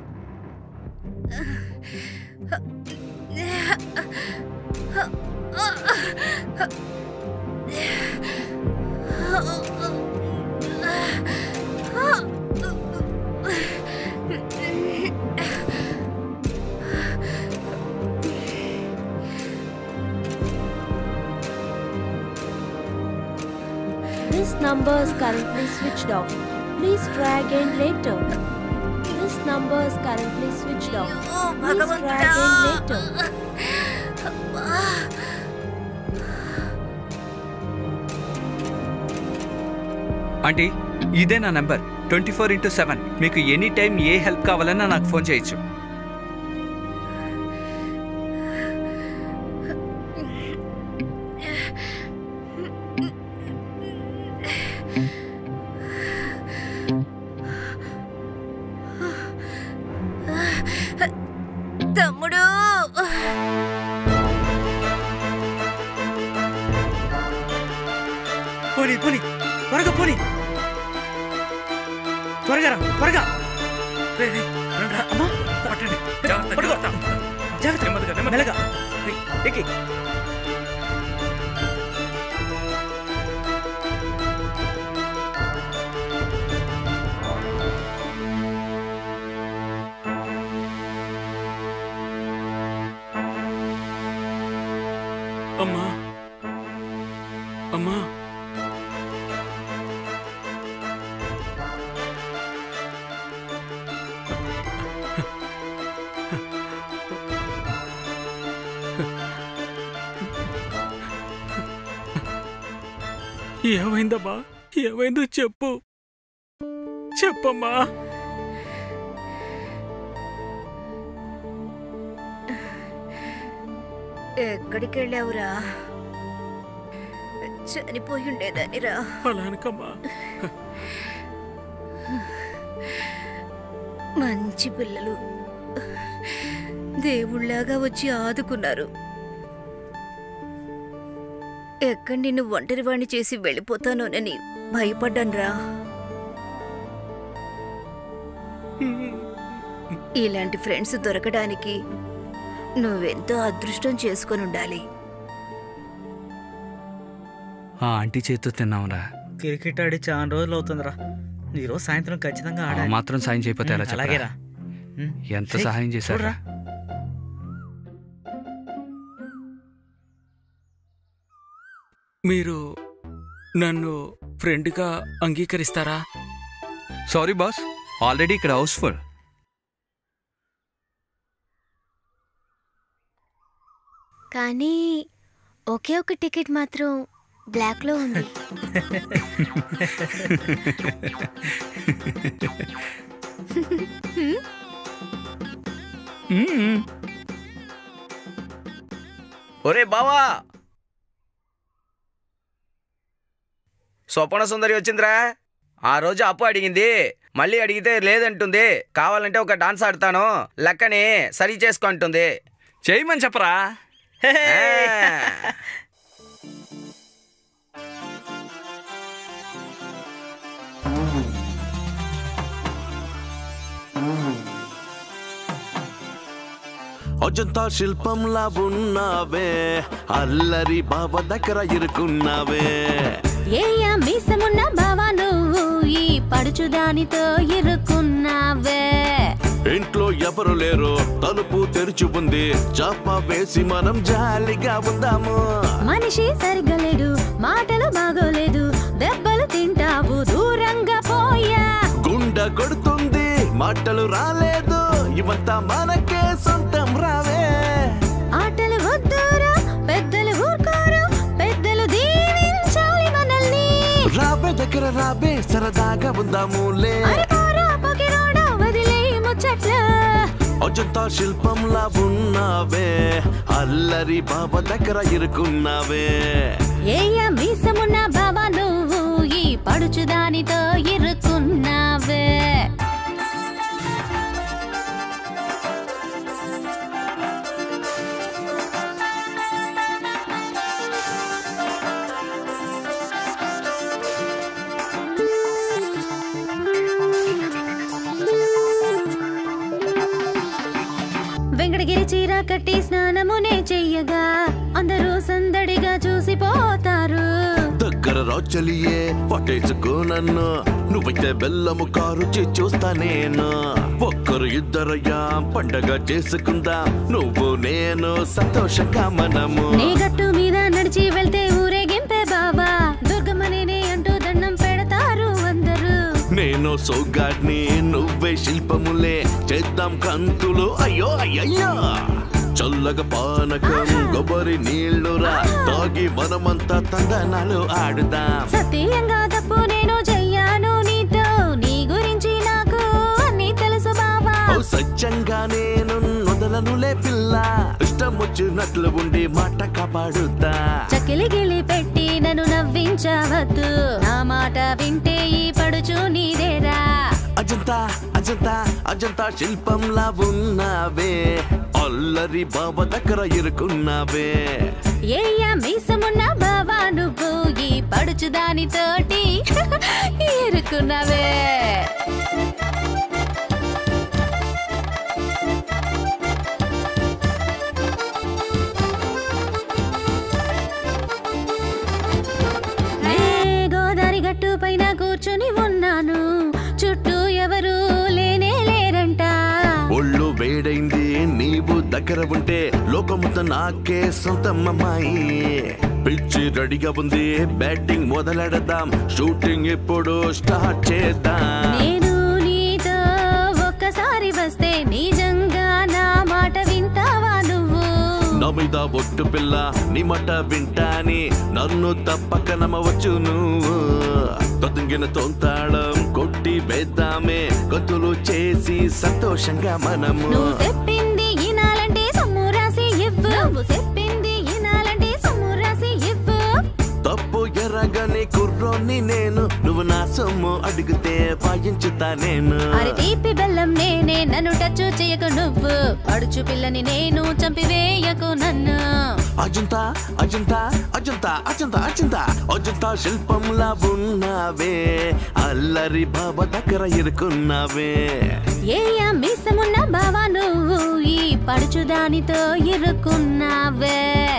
This number is currently switched off. Please try again later. This number is currently switched off. Please try again later. Aunty ఇదే నా number twenty four into seven మీకు ఎనీ టైం ఏ హెల్ప్ కావాలన్నా నాకు ఫోన్ చేయొచ్చు తమ్ముడు పోనీ పోనీ త్వరగా పోనీ త్వరగా రా త్వరగా అమ్మా పట్టండి పట్టుకో. జాగ్రత్త నెమ్మదిగా, నెమ్మదిగా. మెల్లగా ఏయ్, ఎక్కి అమ్మా అమ్మా ఏమైందమ్మా ఏమైందో చెప్పు చెప్పమ్మా ఎక్కడికి వెళ్ళావురా చనిపోయి ఉండేదానిరా అలా అనకమ్మా మంచి పిల్లలు దేవుళ్లాగా వచ్చి ఆదుకున్నారు ఎక్కడి నిన్ను ఒంటరివాణ్ణి చేసి వెళ్ళిపోతానోనని భయపడ్డాన్రా ఇలాంటి ఫ్రెండ్స్ దొరకడానికి నువ్వెంతో అదృష్టం చేసుకొని ఉండాలి ఆ ఆంటీ చేతితో తిన్నాంరా క్రికెట్ ఆడి చాలా రోజులు అవుతుందిరా ఈరోజు సాయంత్రం ఖచ్చితంగా ఆ ఆడాలి మాత్రం సాయం చేయకపోతే ఎలా ఉమ్, చెప్పరా? అలాగేరా ఉమ్, ఎంత ఏయ్, సహాయం చేశారా చూడురా. మీరు నన్ను ఫ్రెండ్గా అంగీకరిస్తారా సారీ బాస్ ఆల్రెడీ ఇక్కడ హౌస్ఫుల్ కానీ ఒకే ఒక టికెట్ మాత్రం బ్లాక్ లో ఉంది ఒరే బావా స్వప్న సుందరి వచ్చిందిరా ఆ రోజు అప్పు అడిగింది మళ్ళీ అడిగితే లేదంటుంది కావాలంటే ఒక డాన్స్ ఆడతాను లెక్కని సరి చేసుకో అంటుంది చేయమని చెప్పరా అజంతా శిల్పంలా ఉన్నావే అల్లరి బాబా దగ్గర ఇరుకున్నావే ఏయ మీసమున్న బావా నువ్వు ఈ పడుచు దానితో ఇరుకున్నావే ఇంట్లో ఎవరు లేరు తలుపు తెరిచి ఉంది చాప వేసి మనం జాలిగా ఉందాము మనిషి సరిగ్గా లేడు మాటలు బాగోలేదు దెబ్బలు తింటావు దూరంగా పోయా గుండె కొడుతుంది మాటలు రాలేదు ఇవంతా మనకే సొంతం రావే ఆటలు వద్దురా పెద్దలు ఊరుకోరు పెద్దలు దీవించాలి మనల్ని రాబే దగ్గర రాబే సరదాగా ఉందాములే అరే పోరా పొగిరోడా వదిలేయి ముచ్చట్లు అజంతా శిల్పంలా ఉన్నావే అల్లరి బాబా దగ్గర ఇరుకున్నావే ఏయ మీసమున్న బావా నువ్వు ఈ పడుచు దానితో ఇరుకున్నావే వెంకటగిరి చీర కట్టి స్నానమునే చెయ్యగా అందరూ సందడిగా చూసిపోతారు దగ్గర రాచలియే పట్టేసుకో నన్ను నువ్వైతే బెల్లము కారు చూస్తా నేను ఒక్కరు ఇద్దరయ్యా పండగ చేసుకుందాం నువ్వు నేను సంతోషంగా మనము నీ గట్టు మీద నడిచి వెళ్తే ఊరేగింపే బాబా దుర్గమ్మనేనే అంటూ దండం పెడతారు అందరూ నేను సోగాడ్ని నువ్వే శిల్పములే చేద్దాం కంతులు అయ్యో అయ్యయ్యో చల్లగా పానకం కొబ్బరి నీళ్లురా తాగి మనమంతా తందనాలు ఆడుదాం సత్యంగా తప్పు నేను చెయ్యాను నీతో నీ గురించి నాకు అన్ని తెలుసు బాబా ఓ సత్యంగా నేను వదలనులే పిల్ల ఇష్టం వచ్చినట్లు ఉండి మాట కాపాడుతా చకిలి గిలి పెట్టి నన్ను నవ్వించవద్దు నా మాట వింటే ఈ పడుచు నీదేరా అజంతా అజంతా అజంతా శిల్పంలా ఉన్నావే అల్లరి బాబా దగ్గర ఇరుకున్నావే ఏయ్యా మీసమున్న బావా నువ్వు ఈ పడుచు దానితోటి ఇరుకున్నవే నే గోదారి గట్టు పైన కూర్చుని ఉన్నాను చుట్టూ ఎవరు లేనే లేరంట ఒళ్ళు వేడైంది నీవు దగ్గర ఉంటే లోకముత నాకే సొంతం అమ్మాయి పిచ్చి రెడీగా ఉంది బ్యాటింగ్ మొదలెడదాం షూటింగ్ ఇప్పుడు స్టార్ట్ చేద్దాం నేను నీతో ఒక్కసారి వస్తే నిజంగా నా మాట వింటావా నువ్వు నా మీద ఒట్టు పిల్ల నీ మాట వింటాని నన్ను తప్పక నమ్మవచ్చు నువ్వు తొంగిన తొంతాళం కొట్టి వేద్దామే గతులు చేసి సంతోషంగా మనము నువ్వు చెప్పింది ఈనాలంటే సొమ్ము రాసి ఇవ్వు నువ్వు చెప్పింది ఈనాలంటే సొమ్ము రాసి ఇవ్వు తప్పు ఎరగని కుర్రోని నేను నువ్వు నా సొమ్ము అడిగితే పాయించుతా నేను అరి తీపి బెల్లం నేనే నన్ను టచ్ చేయకు నువ్వు పడుచు పిల్లని నేను చంపివేయకు నన్ను అజంతా అజంతా అజంతా అజంతా అజంతా అజంతా శిల్పంలా ఉన్నావే అల్లరి బాబా దగ్గర ఇరుకున్నావే ఏయా మీసమున్న బావా నువ్వు ఈ పడుచు దానితో ఇరుకున్నావే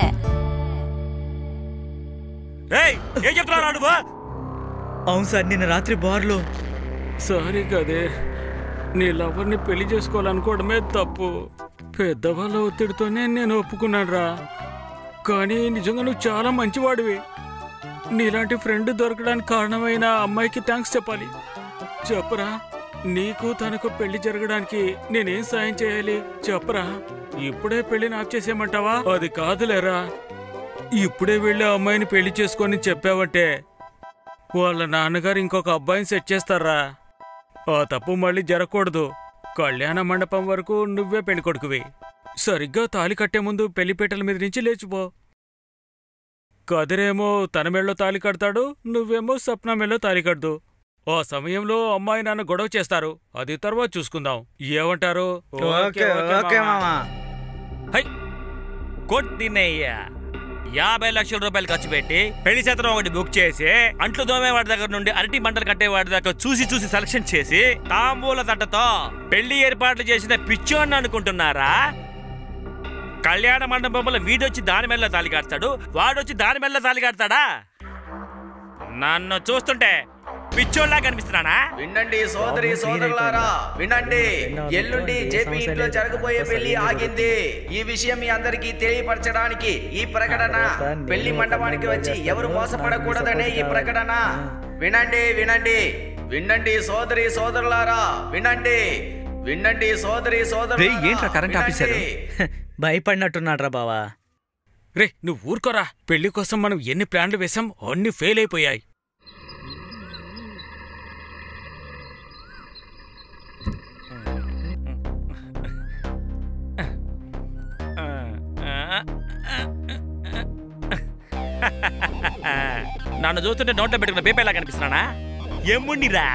ఏయ్ ఏం చెప్తున్నారా నువ్వు అవును సార్ నిన్న రాత్రి బార్లో సారీ కదే నీ లవర్ని పెళ్లి చేసుకోవాలనుకోవడమే తప్పు పెద్దవాళ్ళ ఒత్తిడితోనే నేను ఒప్పుకున్నాను రా కానీ నిజంగా నువ్వు చాలా మంచివాడివి నీలాంటి ఫ్రెండ్ దొరకడానికి కారణమైన ఆ అమ్మాయికి థ్యాంక్స్ చెప్పాలి చెప్పరా నీకు తనకు పెళ్లి జరగడానికి నేనేం సాయం చేయాలి చెప్పరా ఇప్పుడే పెళ్లిని ఆఫ్ చేసేయమంటావా అది కాదులేరా ఇప్పుడే వెళ్ళి ఆ అమ్మాయిని పెళ్లి చేసుకొని చెప్పావంటే వాళ్ళ నాన్నగారు ఇంకొక అబ్బాయిని సెట్ చేస్తారా ఆ తప్పు మళ్ళీ జరగకూడదు కళ్యాణ మండపం వరకు నువ్వే పెళ్లి కొడుకువి సరిగ్గా తాలి కట్టే ముందు పెళ్లిపీటల మీద నుంచి లేచిపో కదిరేమో తన మెళ్ళో తాలి కడతాడు నువ్వేమో సప్న మెళ్ళో తాలి కడదు ఆ సమయంలో అమ్మాయి నాన్న గొడవ చేస్తారు అది తర్వాత చూసుకుందాం ఏమంటారు ఓకే ఓకే మామా హై కొట్టినయ్యా యాభై లక్షల రూపాయలు ఖర్చు పెట్టి పెళ్లి శాతం ఒకటి బుక్ చేసి అంట్లు దోమే వాడి దగ్గర నుండి అరటి మంటలు కట్టే వాడి దగ్గర చూసి చూసి సెలక్షన్ చేసి తాంబూల తట్టతో పెళ్లి ఏర్పాట్లు చేసిన పిచ్చోన్ని అనుకుంటున్నారా కళ్యాణ మండపంలో వీడొచ్చి దాని మెల్ల తాలి కడతాడు వాడొచ్చి దాని మెల్ల తాలి కడతాడా నన్ను చూస్తుంటే పిచ్చోళ్ళలా కనిపిస్తున్నానా వినండి సోదరి సోదరులారా వినండి ఎల్లుండి జేపీ ఇంట్లో జరగబోయే పెళ్లి ఆగింది ఈ విషయం మీ అందరికీ తెలియపరచడానికి ఈ ప్రకటన పెళ్లి మండపానికి వచ్చి ఎవరు మోసపడకూడదనే ఈ ప్రకటన వినండి వినండి వినండి సోదరి సోదరులారా వినండి వినండి సోదరి సోదరు రేయ్, ఏంట్రా కరెంట్ ఆఫీసరు? భయపడినట్టున్నాడ్రా బావా రే నువ్వు ఊరుకోరా పెళ్లి కోసం మనం ఎన్ని ప్లాన్లు వేశాం అన్ని ఫెయిల్ అయిపోయాయి నన్ను చూస్తుంటే నోట్లో పెట్టుకున్న బేపేలా కనిపిస్తున్నానా ఎమ్ముండిరా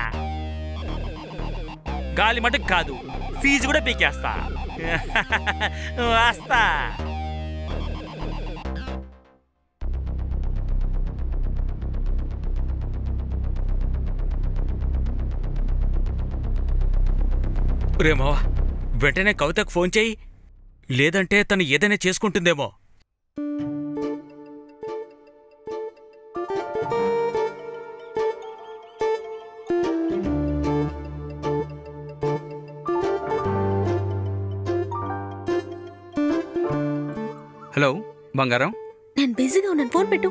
గాలి మటుకు కాదు ఫీజు కూడా పీకేస్తా వస్తా రే మావా వెంటనే కవితకు ఫోన్ చేయి లేదంటే తను ఏదైనా చేసుకుంటుందేమో హలో బంగారం నేను బిజీగా ఉన్నాను ఫోన్ పెట్టు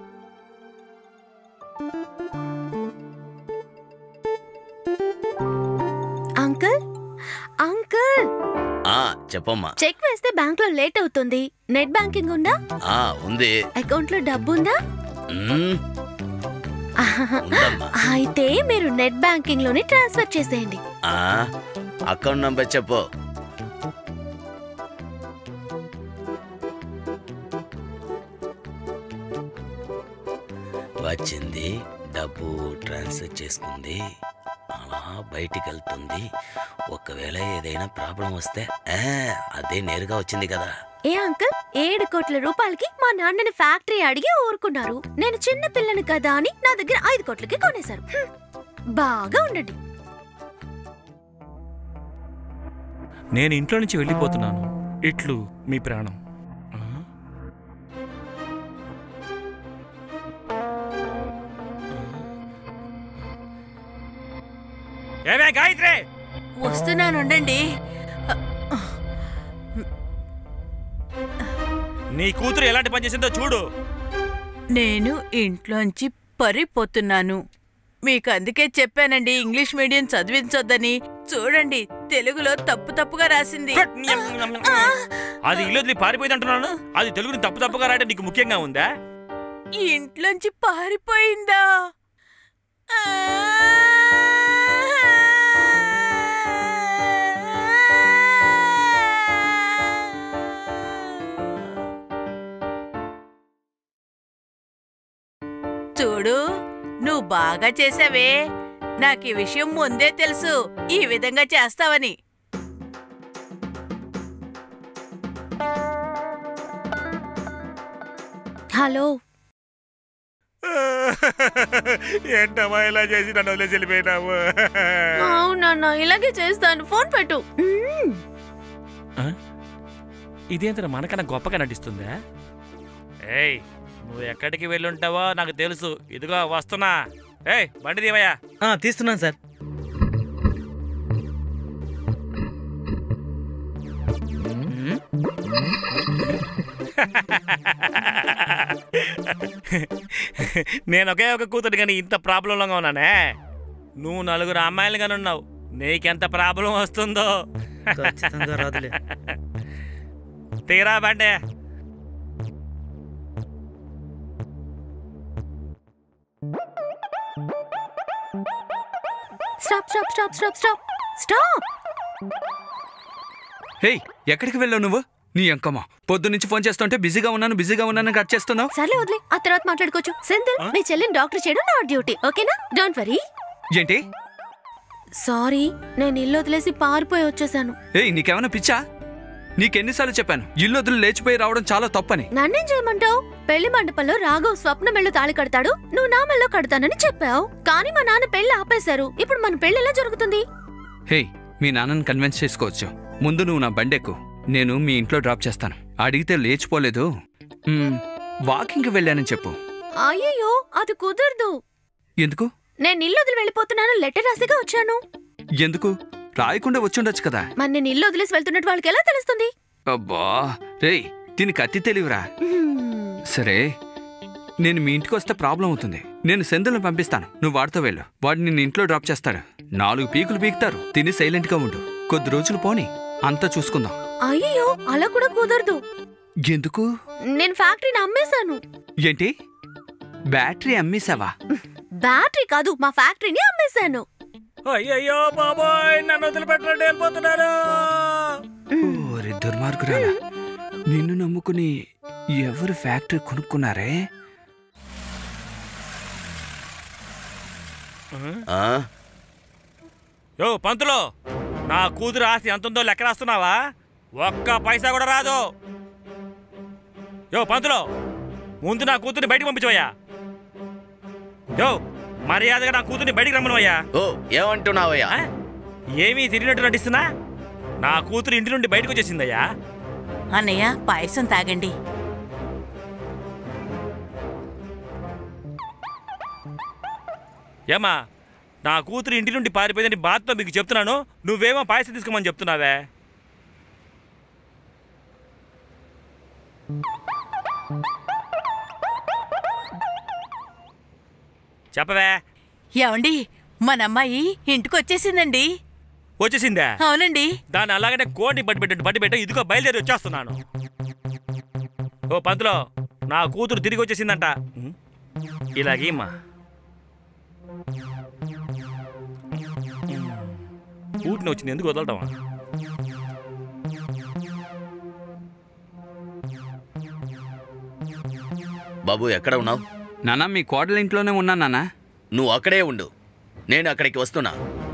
అంకుల్ అంకుల్ ఆ చెప్పమ్మా చెక్ వేస్తే బ్యాంక్ లో లేట్ అవుతుంది నెట్ బ్యాంకింగ్ ఉందా ఆ ఉంది అకౌంట్ లో డబ్బు ఉందా మ్మ్, ఉందమ్మా అయితే మీరు నెట్ బ్యాంకింగ్ లోనే ట్రాన్స్ఫర్ చేసేయండి ఆ అకౌంట్ నంబర్ చెప్పు వచ్చింది డబ్బు ట్రాన్స్ఫర్ చేసుకుంది అలా బయటికి వెళ్తుంది ఒకవేళ ఏదైనా ప్రాబ్లం వస్తే ఆ, అదే నేరుగా వచ్చింది కదా ఏ అంకుల్ ఏడు కోట్ల రూపాయలకి మా నాన్నని ఫ్యాక్టరీ అడిగి ఊరుకున్నారు నేను చిన్న పిల్లని కదా అని నా దగ్గర ఐదు కోట్లకి కొనేశారు హ్మ్. బాగా ఉండండి నేను ఇంట్లో నుంచి వెళ్ళిపోతున్నాను ఇట్లు మీ ప్రాణం ఆ? ఏమే గాయత్రి వస్తున్నానుండండి నీ కూతురు ఎలాంటి పని చేసిందో చూడు నేను ఇంట్లోంచి పరిపోతున్నాను మీకు అందుకే చెప్పానండి ఇంగ్లీష్ మీడియం చదివించొద్దని చూడండి తెలుగులో తప్పు తప్పుగా రాసింది అది ఇల్లు వదిలి పారిపోయింది అంటున్నాను అది తెలుగుని తప్పు తప్పుగా రాయడం నీకు ముఖ్యంగా ఉందా ఇంట్లోంచి పారిపోయిందా ఆ! చూడు నువ్వు బాగా చేసావే నాకు ఈ విషయం ముందే తెలుసు ఈ విధంగా చేస్తావని హలో ఏంటమ్మా ఇలా చేసి నన్ను వదిలేసి వెళ్ళిపోయినావు అవునన్నా ఇలాగే చేస్తాను ఫోన్ పెట్టు మ్మ్. ఇదేంత మనకన్నా గొప్పగా నటిస్తుందా ఏయ్ నువ్వు ఎక్కడికి వెళ్ళుంటావో నాకు తెలుసు ఇదిగో వస్తున్నా ఏయ్ బండి దీవయ్యా ఆ, తీస్తున్నాను సార్ నేను ఒకే ఒక కూతురు కానీ ఇంత ప్రాబ్లంలో ఉన్నానే నువ్వు నలుగురు అమ్మాయిలు కానీ ఉన్నావు నీకెంత ప్రాబ్లం వస్తుందో ఖచ్చితంగా రాదులే తీరా బండే stop stop stop stop stop stop hey ఎక్కడికి వెళ్ళావు నువ్వు నీ అంకమ్మ పొద్దు నుంచి ఫోన్ చేస్తుంటే బిజీగా ఉన్నాను బిజీగా ఉన్నాను కట్ చేస్తున్నావు సర్లే వదిలే ఆ తర్వాత మాట్లాడుకోవచ్చు సెంథిల్ మీ చెల్లిని డాక్టర్ చేయడం నా డ్యూటీ ఓకేనా డోంట్ వరీ ఏంటి సారీ నేను ఇల్లు వదిలేసి పారిపోయి వచ్చేసాను ఏయ్ నీకేమైనా పిచ్చా నీకెన్నిసార్లు చెప్పాను ఇల్లు వదిలి లేచిపోయి రావడం చాలా తప్పని నన్నేం చేయమంటావు పెళ్లి మండపంలో రాఘవ్ స్వప్న మెళ్ళు తాళి కడతాడు నువ్వు నా మెళ్ళో కడతానని చెప్పావు కానీ మా నాన్న పెళ్లి ఆపేశారు ఇప్పుడు మన పెళ్లి ఎలా జరుగుతుంది హేయ్ మీ నాన్నని కన్విన్స్ చేసుకోవచ్చు ముందు నువ్వు నా బండెక్కు నేను మీ ఇంట్లో డ్రాప్ చేస్తాను అడిగితే లేచిపోలేదు మ్మ్, వాకింగ్కి వెళ్ళానని చెప్పు అయ్యయ్యో అది కుదరదు ఎందుకు నేను ఇల్లు వదిలి వెళ్ళిపోతున్నాను లెటర్ రాసిగా వచ్చాను ఎందుకు రాయకుండా వచ్చుండొచ్చు కదా మరి నేను ఇల్లు వదిలేసి వెళ్తున్నట్టు వాళ్ళకి ఎలా తెలుస్తుంది అబ్బా రేయ్ దీనికి అతి తెలివిరా సరే నేను మీ ఇంటికి వస్తే ప్రాబ్లం అవుతుంది నేను సెందులను పంపిస్తాను నువ్వు వాడితో వెళ్ళు వాడు నిన్ను ఇంట్లో డ్రాప్ చేస్తాడు నాలుగు పీకులు పీకుతారు తిని సైలెంట్గా ఉండు కొద్ది రోజులు పోని అంతా చూసుకుందాం అయ్యయ్యో అలా కూడా కుదరదు ఎందుకు నేను ఫ్యాక్టరీని అమ్మేశాను ఏంటి బ్యాటరీ అమ్మేశావా బ్యాటరీ కాదు మా ఫ్యాక్టరీని అమ్మేశాను అయ్యయ్యో బాబోయ్ నన్ను వదిలిపెట్టండి వెళ్ళిపోతున్నారు ఓరి దుర్మార్గురాలా నిన్ను నమ్ముకుని ఎవరు ఫ్యాక్టరీ కొనుక్కున్నారే ఆ? యో పంతులు నా కూతురు ఆస్తి ఎంత ఉందో లెక్క రాస్తున్నావా ఒక్క పైసా కూడా రాదు యో పంతులు ముందు నా కూతుర్ని బయటికి పంపించవయ్యా యో మర్యాదగా నా కూతుర్ని బయటికి రమ్మనవయ్యా ఓ ఏమంటున్నావయ్యా ఏమీ తిరిగినట్టు నటిస్తున్నా నా కూతురు ఇంటి నుండి బయటకు వచ్చేసిందయ్యా అన్నయ్య పాయసం తాగండి ఏమా నా కూతురు ఇంటి నుండి పారిపోయిందని బాధతో మీకు చెప్తున్నాను నువ్వేమో పాయసం తీసుకోమని చెప్తున్నావే చెప్పవే ఏమండి మన అమ్మాయి ఇంటికి వచ్చేసిందండి వచ్చేసిందా అవునండి దాన్ని అలాగనే కోడిని బట్టి పెట్టండి బట్టి పెట్ట ఇదిగో బయలుదేరి వచ్చేస్తున్నాను ఓ పంతులో నా కూతురు తిరిగి వచ్చేసిందంట ఇలాగేమ్మా ఊటిని వచ్చింది ఎందుకు వదలటమా బాబు ఎక్కడ ఉన్నావు నానా మీ కోడల ఇంట్లోనే ఉన్నా నానా నువ్వు అక్కడే ఉండు నేను అక్కడికి వస్తున్నా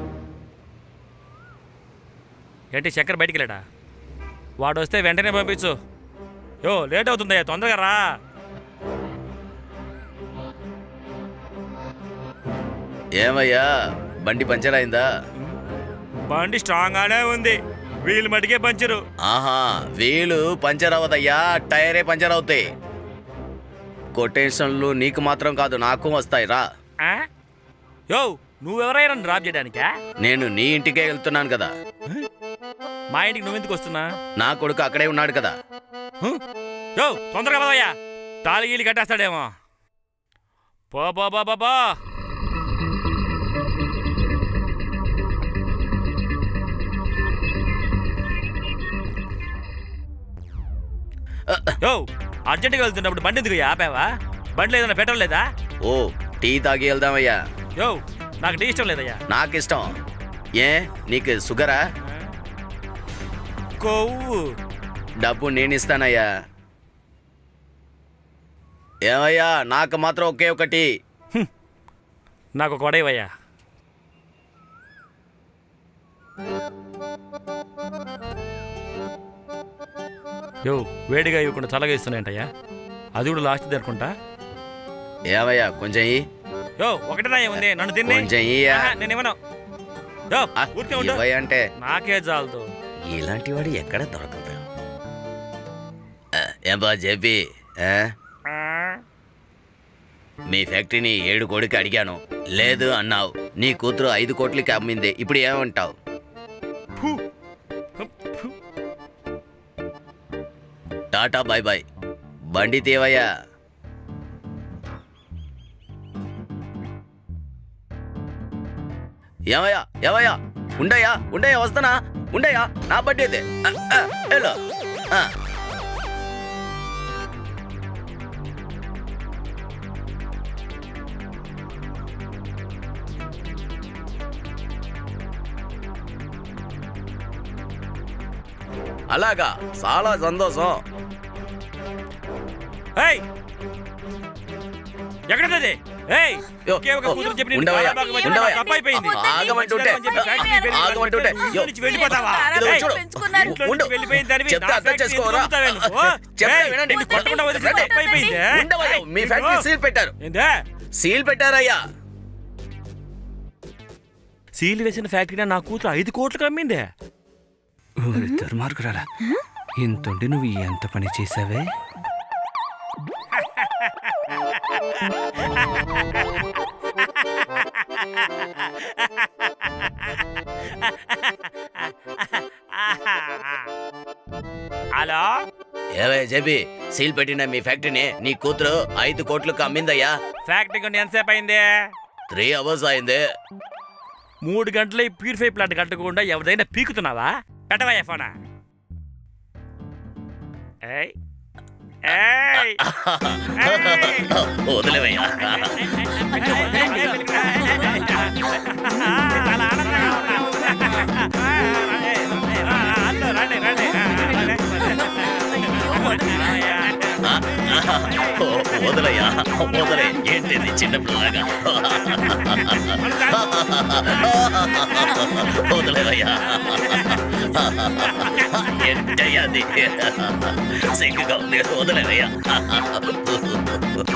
ఏంటి చక్కెర బయటికి లేడా వాడు వస్తే వెంటనే పంపించు యో లేట్ అవుతుందయ్యా తొందరగా రా ఏమయ్యా బండి పంచర్ అయిందా బండి స్ట్రాంగ్ గానే ఉంది వీళ్ళు మటుకే పంచరు ఆహా వీలు పంచర్ అవ్వదయ్యా టైరే పంచర్ అవుతాయి కొటేషన్లు నీకు మాత్రం కాదు నాకు వస్తాయి రా ఆ? యో నువ్వెవరైనా డ్రాప్ చేయడానికా నేను నీ ఇంటికే వెళ్తున్నాను కదా మా ఇంటికి నువ్వెందుకు వస్తున్నా నా కొడుకు అక్కడే ఉన్నాడు కదా యో తొందరగా పదయ్యా తాలిగీలు కట్టేస్తాడేమో పో పో పో పో, పో యో అర్జెంటుగా వెళ్తున్నప్పుడు బండి ఎందుకు ఆపావా బండి ఏదైనా పెట్రోల్ లేదా ఓ టీ తాగి వెళ్దామయ్యా యో నాకు టీ ఇష్టం లేదయ్యా నాకు ఇష్టం ఏ నీకు షుగరా కొవ్వు డబ్బు నేను ఇస్తానయ్యా ఏమయ్యా నాకు మాత్రం ఒకే ఒకటి నాకు ఒక వడేవయ్యా యో వేడిగా ఇవ్వకుండా చల్లగా ఇస్తున్నాయంటయ్యా అది కూడా లాస్ట్ అనుకుంటా ఏమయ్యా కొంచెం ఇయ్యి. యో ఒకటే ఉంది నన్ను తిని కొంచెం ఇయ్యా. నేను ఇవ్వను యో ఊరికే ఉండు ఇవ్వయ్యా అంటే నాకే చాలదు ఇలాంటి వాడు ఎక్కడ దొరకదు ఆ, ఏం బా చెప్పి ఆ? మీ ఫ్యాక్టరీని ఏడు కోడికి అడిగాను లేదు అన్నావు నీ కూతురు ఐదు కోట్లకి అమ్మింది ఇప్పుడు ఏమంటావు టాటా బాయ్ బాయ్ బండి తీవయ్యా ఏమయ్యా ఏమయ్యా ఉండయ్యా ఉండయ్యా వస్తానా ఉండయ్యా నా బండి అయితే ఆ, ఆ, వెళ్ళు. ఆ. అలాగా చాలా సంతోషం ఏయ్ ఎక్కడది ఏయ్ యో, ఒకే ఒక కూతురు చెప్పి నేను ఉండవయ్యా, బాగా మంచి ఉండవయ్యా. తప్పైపోయింది. ఆగమంటుంటే, మంచి చెప్పి ఫ్యాక్టరీకి వెళ్ళి ఆగమంటుంటే, ఇంట్లో యో. నుంచి వెళ్ళిపోతావా ఇదిగో ఏయ్, చూడు. ఇంట్లో ఉండు. నుంచి వెళ్ళిపోయిన దానివి చెప్తే నా అర్థం ఫ్యాక్టరీ చేసుకోరా? ఎందుకు అమ్ముతావే నువ్వు? చెప్తే ఏయ్, వినండి. నిన్ను కొట్టకుండా వదిలేస్తే రండి. తప్పైపోయింది. ఉండవయ్యా, మీ ఏయ్, ఫ్యాక్టరీ ఇదిగో. సీల్ పెట్టారు ఏందే సీల్ పెట్టారయ్యా సీల్ వేసిన ఫ్యాక్టరీ నా కూతురు ఐదు కోట్లకు అమ్మిందే ఓరి దుర్మార్గురాలా ఇంతుండి నువ్వు ఎంత పని చేసావే హలో ఏవే చెప్పి సీల్ పెట్టిన మీ ఫ్యాక్టరీని నీ కూతురు ఐదు కోట్లకు అమ్మిందయ్యా ఫ్యాక్టరీ కొన్ని ఎంతసేపు అయింది త్రీ అవర్స్ అయింది మూడు గంటల ప్యూరిఫై ప్లాంట్ కట్టకుండా ఎవరిదైనా పీకుతున్నావా పెట్టవయ్యా ఫోనా ఏయ్ ఏయ్ వదిలేవయ్యా చాలా ఆనందంగా ఉంది. రండి, రండి, రండి. ఓ, వదిలయ్యా వదిలే ఏంటిది చిన్న పిల్లగా వదిలేవయ్యా ఏంటయ్యా అది సిగ్గుగా ఉంది వదిలేవయ్యా